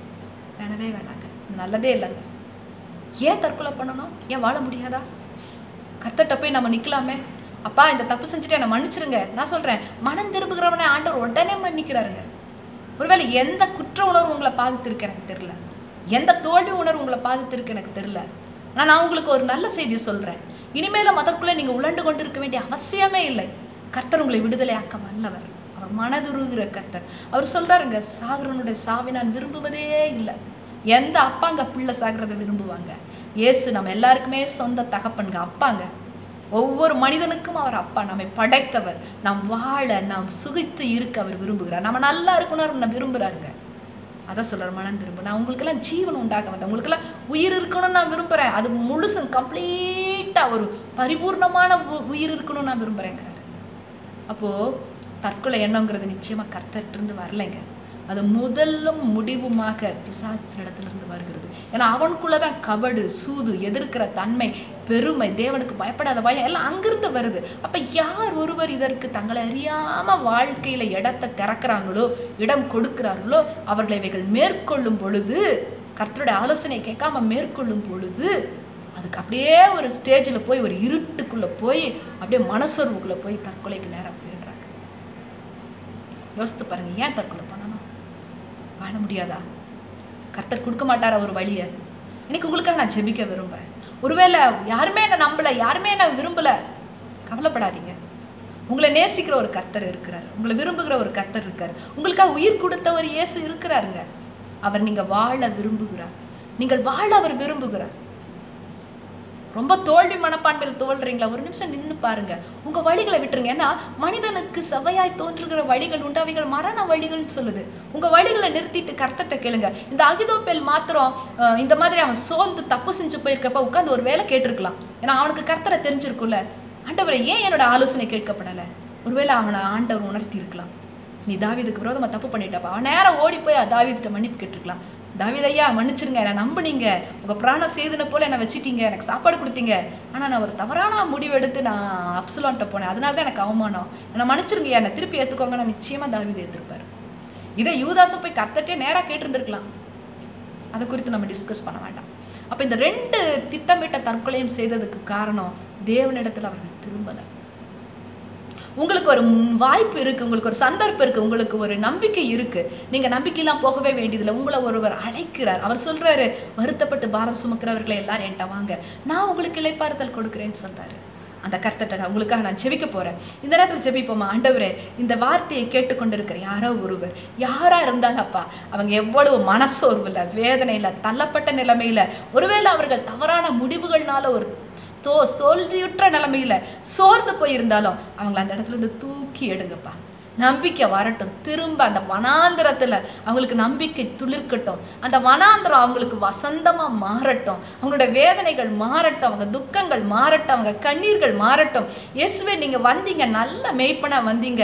வேணவே வேணாங்க இது நல்லதே இல்லைங்க ஏன் தற்கொலை பண்ணணும் ஏன் வாழ முடியாதா கர்த்தர்ட்ட போய் நம்ம நிக்கலாமே அப்பா இந்த தப்பு செஞ்சுட்டு என்னை மன்னிச்சிருங்க நான் சொல்றேன் மனம் திரும்புகிறவனை ஆண்டவர் உடனே மன்னிக்கிறாருங்க ஒருவேளை எந்த குற்ற உணர்வு உங்களை பாதித்திருக்கு எனக்கு தெரியல எந்த தோல்வி உணர்வு உங்களை பாதித்திருக்கு எனக்கு தெரியல ஆனா நான் உங்களுக்கு ஒரு நல்ல செய்தி சொல்றேன் இனிமேலும் அதற்குள்ளே நீங்க உழண்டு கொண்டு இருக்க வேண்டிய அவசியமே இல்லை கர்த்தர் உங்களை விடுதலையாக்க வல்லவர் அவர் மனதுருகிற கர்த்தர் அவர் சொல்றாருங்க சாகரனுடைய சாவை நான் விரும்புவதே இல்லை எந்த அப்பாங்க பிள்ளை சாகிறத விரும்புவாங்க இயேசு நம்ம எல்லாருக்குமே சொந்த தகப்பனுங்க அப்பாங்க ஒவ்வொரு மனிதனுக்கும் அவர் அப்பா நம்மை படைத்தவர் நாம் வாழ நாம் சுகித்து இருக்க அவர் விரும்புகிறார் நம்ம நல்லா இருக்கணும் அவர் விரும்புகிறாருங்க அதான் சொல்றார் மனம் திரும்ப நான் உங்களுக்கெல்லாம் ஜீவன் உண்டாக்க வந்தேன் உங்களுக்கெல்லாம் உயிர் இருக்கணும்னு நான் விரும்புகிறேன் அது முழுசும் கம்ப்ளீட்டாக ஒரு பரிபூர்ணமான உ- உயிர் இருக்கணும்னு நான் விரும்புகிறேங்கிறாரு அப்போது தற்கொலை எண்ணங்கிறது நிச்சயமாக கர்த்தர்கிட்டருந்து வரலைங்க அது முதலும் முடிவுமாக பிசாசினிடத்திலிருந்து வருகிறது ஏன்னா அவனுக்குள்ளே தான் கபடு சூது எதிர்க்கிற தன்மை பெருமை தேவனுக்கு பயப்படாத பயம் எல்லாம் அங்கிருந்து வருது அப்போ யார் ஒருவர் இதற்கு தங்களை அறியாமல் வாழ்க்கையில் இடத்தை திறக்கிறாங்களோ இடம் கொடுக்கிறார்களோ அவர்களை இவைகள் மேற்கொள்ளும் பொழுது கர்த்தருடைய ஆலோசனை கேட்காம மேற்கொள்ளும் பொழுது அதுக்கு அப்படியே ஒரு ஸ்டேஜில் போய் ஒரு இருட்டுக்குள்ளே போய் அப்படியே மனசோர்வுக்குள்ளே போய் தற்கொலைக்கு நேரம் போயிடுறாங்க யோசித்து பாருங்க ஏன் தற்கொலை பண்ணணும் வாழ முடியாதா கர்த்தர் கொடுக்க மாட்டாரா ஒரு வழியை இன்னைக்கு உங்களுக்காக நான் ஜெபிக்க விரும்புகிறேன் ஒருவேளை யாருமே என்னை நம்பலை யாருமே என்னை விரும்பலை கவலைப்படாதீங்க உங்களை நேசிக்கிற ஒரு கர்த்தர் இருக்கிறார் உங்களை விரும்புகிற ஒரு கர்த்தர் இருக்கார் உங்களுக்காக உயிர் கொடுத்த ஒரு இயேசு இருக்கிறாருங்க அவர் நீங்க வாழ விரும்புகிறார் நீங்கள் வாழ அவர் விரும்புகிறார் ரொம்ப தோல்வி மனப்பான்மையில் தோல்றீங்களா ஒரு நிமிஷம் நின்று பாருங்க உங்க வழிகளை விட்டுருங்க ஏன்னா மனிதனுக்கு செவ்வையாய் தோன்றுகிற வழிகள் உண்டு அவைகள் மரண வழிகள்னு சொல்லுது உங்க வழிகளை நிறுத்திட்டு கர்த்தர்ட்ட கேளுங்க இந்த அகிதோப்பேல் மாத்திரம் அஹ், இந்த மாதிரி அவன் சோர்ந்து தப்பு செஞ்சு போயிருக்கப்ப உட்காந்து ஒரு வேலை கேட்டிருக்கலாம் ஏன்னா அவனுக்கு கர்த்தரை தெரிஞ்சிருக்கும்ல ஆண்டவரை ஏன் என்னோட ஆலோசனை கேட்கப்படலை ஒருவேளை அவனை ஆண்டவர் உணர்த்தி இருக்கலாம் நீ தாவீதுக்கு விரோதமா தப்பு பண்ணிட்டப்பா அவன் நேரம் ஓடி போய் தாவீதுகிட்ட மன்னிப்பு கேட்டிருக்கலாம் தாவீது ஐயா மன்னிச்சிருங்க என்னை நம்புனீங்க உங்க பிராண சேதனை போல என்னை வச்சிட்டீங்க எனக்கு சாப்பாடு கொடுத்தீங்க ஆனா நான் ஒரு தவறான முடிவு எடுத்து நான் அப்சலான்ட்ட போனேன் அதனால தான் எனக்கு அவமானம் என்னை மன்னிச்சிருங்க என்னை திருப்பி ஏத்துக்கோங்க நான் நிச்சயமா தாவீது ஏத்திருப்பாரு இதை யூதாசம் போய் கத்தட்டே நேரா கேட்டிருந்திருக்கலாம் அதை குறித்து நம்ம டிஸ்கஸ் பண்ண வேண்டாம் அப்ப இந்த ரெண்டு திட்டமிட்ட தற்கொலையும் செய்ததுக்கு காரணம் தேவனிடத்தில் அவர்கள் திரும்பலை உங்களுக்கு ஒரு ம், வாய்ப்பு இருக்கு உங்களுக்கு ஒரு சந்தர்ப்பம் இருக்கு உங்களுக்கு ஒரு நம்பிக்கை இருக்கு நீங்க நம்பிக்கையெல்லாம் போகவே வேண்டியதில்லை உங்களை ஒருவர் அழைக்கிறார் அவர் சொல்றாரு வருத்தப்பட்டு பாரம் சுமக்கிறவர்களை எல்லாரும் என்கிட்ட வாங்க நான் உங்களுக்கு இளைப்பாறுதல் கொடுக்குறேன்னு சொல்றாரு அந்த கர்த்தட்ட உங்களுக்காக நான் ஜெபிக்க போறேன் இந்த நேரத்தில் ஜெபிப்போமா ஆண்டவரே இந்த வார்த்தையை கேட்டுக்கொண்டிருக்கிற யாரோ ஒருவர் யாரா இருந்தாலும் அப்பா அவங்க எவ்வளவு மனசோர்வுல வேதனையில தள்ளப்பட்ட நிலைமையில ஒருவேளை அவர்கள் தவறான முடிவுகள்னால ஒரு ஸ்தோ தோல்வியுற்ற நிலைமையில சோர்ந்து போயிருந்தாலும் அவங்கள அந்த இடத்துல இருந்து தூக்கி எடுங்கப்பா நம்பிக்கை வரட்டும் திரும்ப அந்த வனாந்திரத்துல அவங்களுக்கு நம்பிக்கை துளிர்க்கட்டும் அந்த வனாந்திரம் அவங்களுக்கு வசந்தமா மாறட்டும் அவங்களோட வேதனைகள் மாறட்டும் அவங்க துக்கங்கள் மாறட்டும் அவங்க கண்ணீர்கள் மாறட்டும் இயேசுவே நீங்க வந்தீங்க நல்ல மெய்ப்பனா வந்தீங்க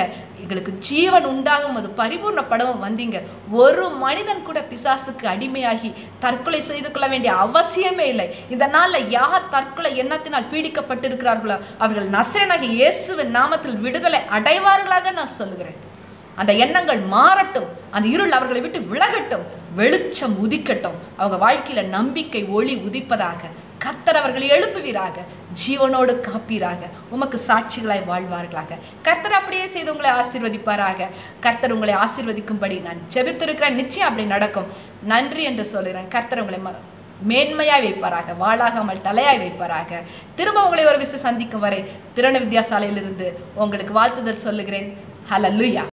எங்களுக்கு ஜீவன் உண்டாகும் அது பரிபூர்ணப்படவும் வந்தீங்க ஒரு மனிதன் கூட பிசாசுக்கு அடிமையாகி தற்கொலை செய்து கொள்ள வேண்டிய அவசியமே இல்லை இந்த நாளில் யார் தற்கொலை எண்ணத்தினால் பீடிக்கப்பட்டிருக்கிறார்களோ அவர்கள் நசேனாகி இயேசுவின் நாமத்தில் விடுதலை அடைவார்களாக நான் சொல்லுகிறேன் அந்த எண்ணங்கள் மாறட்டும் அந்த இருள் அவர்களை விட்டு விலகட்டும் வெளிச்சம் உதிக்கட்டும் அவங்க வாழ்க்கையில நம்பிக்கை ஒளி உதிப்பதாக கர்த்தர் அவர்களை எழுப்புவீராக ஜீவனோடு காப்பீராக உமக்கு சாட்சிகளாய் வாழ்வார்களாக கர்த்தர் அப்படியே செய்து உங்களை ஆசீர்வதிப்பாராக கர்த்தர் உங்களை ஆசீர்வதிக்கும்படி நான் ஜெபித்திருக்கிறேன் நிச்சயம் அப்படி நடக்கும் நன்றி என்று சொல்கிறேன் கர்த்தர் உங்களை ம- மேன்மையாய் வைப்பாராக வாழாகாமல் தலையாய் வைப்பாராக திரும்ப உங்களை ஒரு விசை சந்திக்கும் வரை திறன வித்யாசாலையிலிருந்து உங்களுக்கு வாழ்த்துதல் சொல்லுகிறேன் ஹலலுயா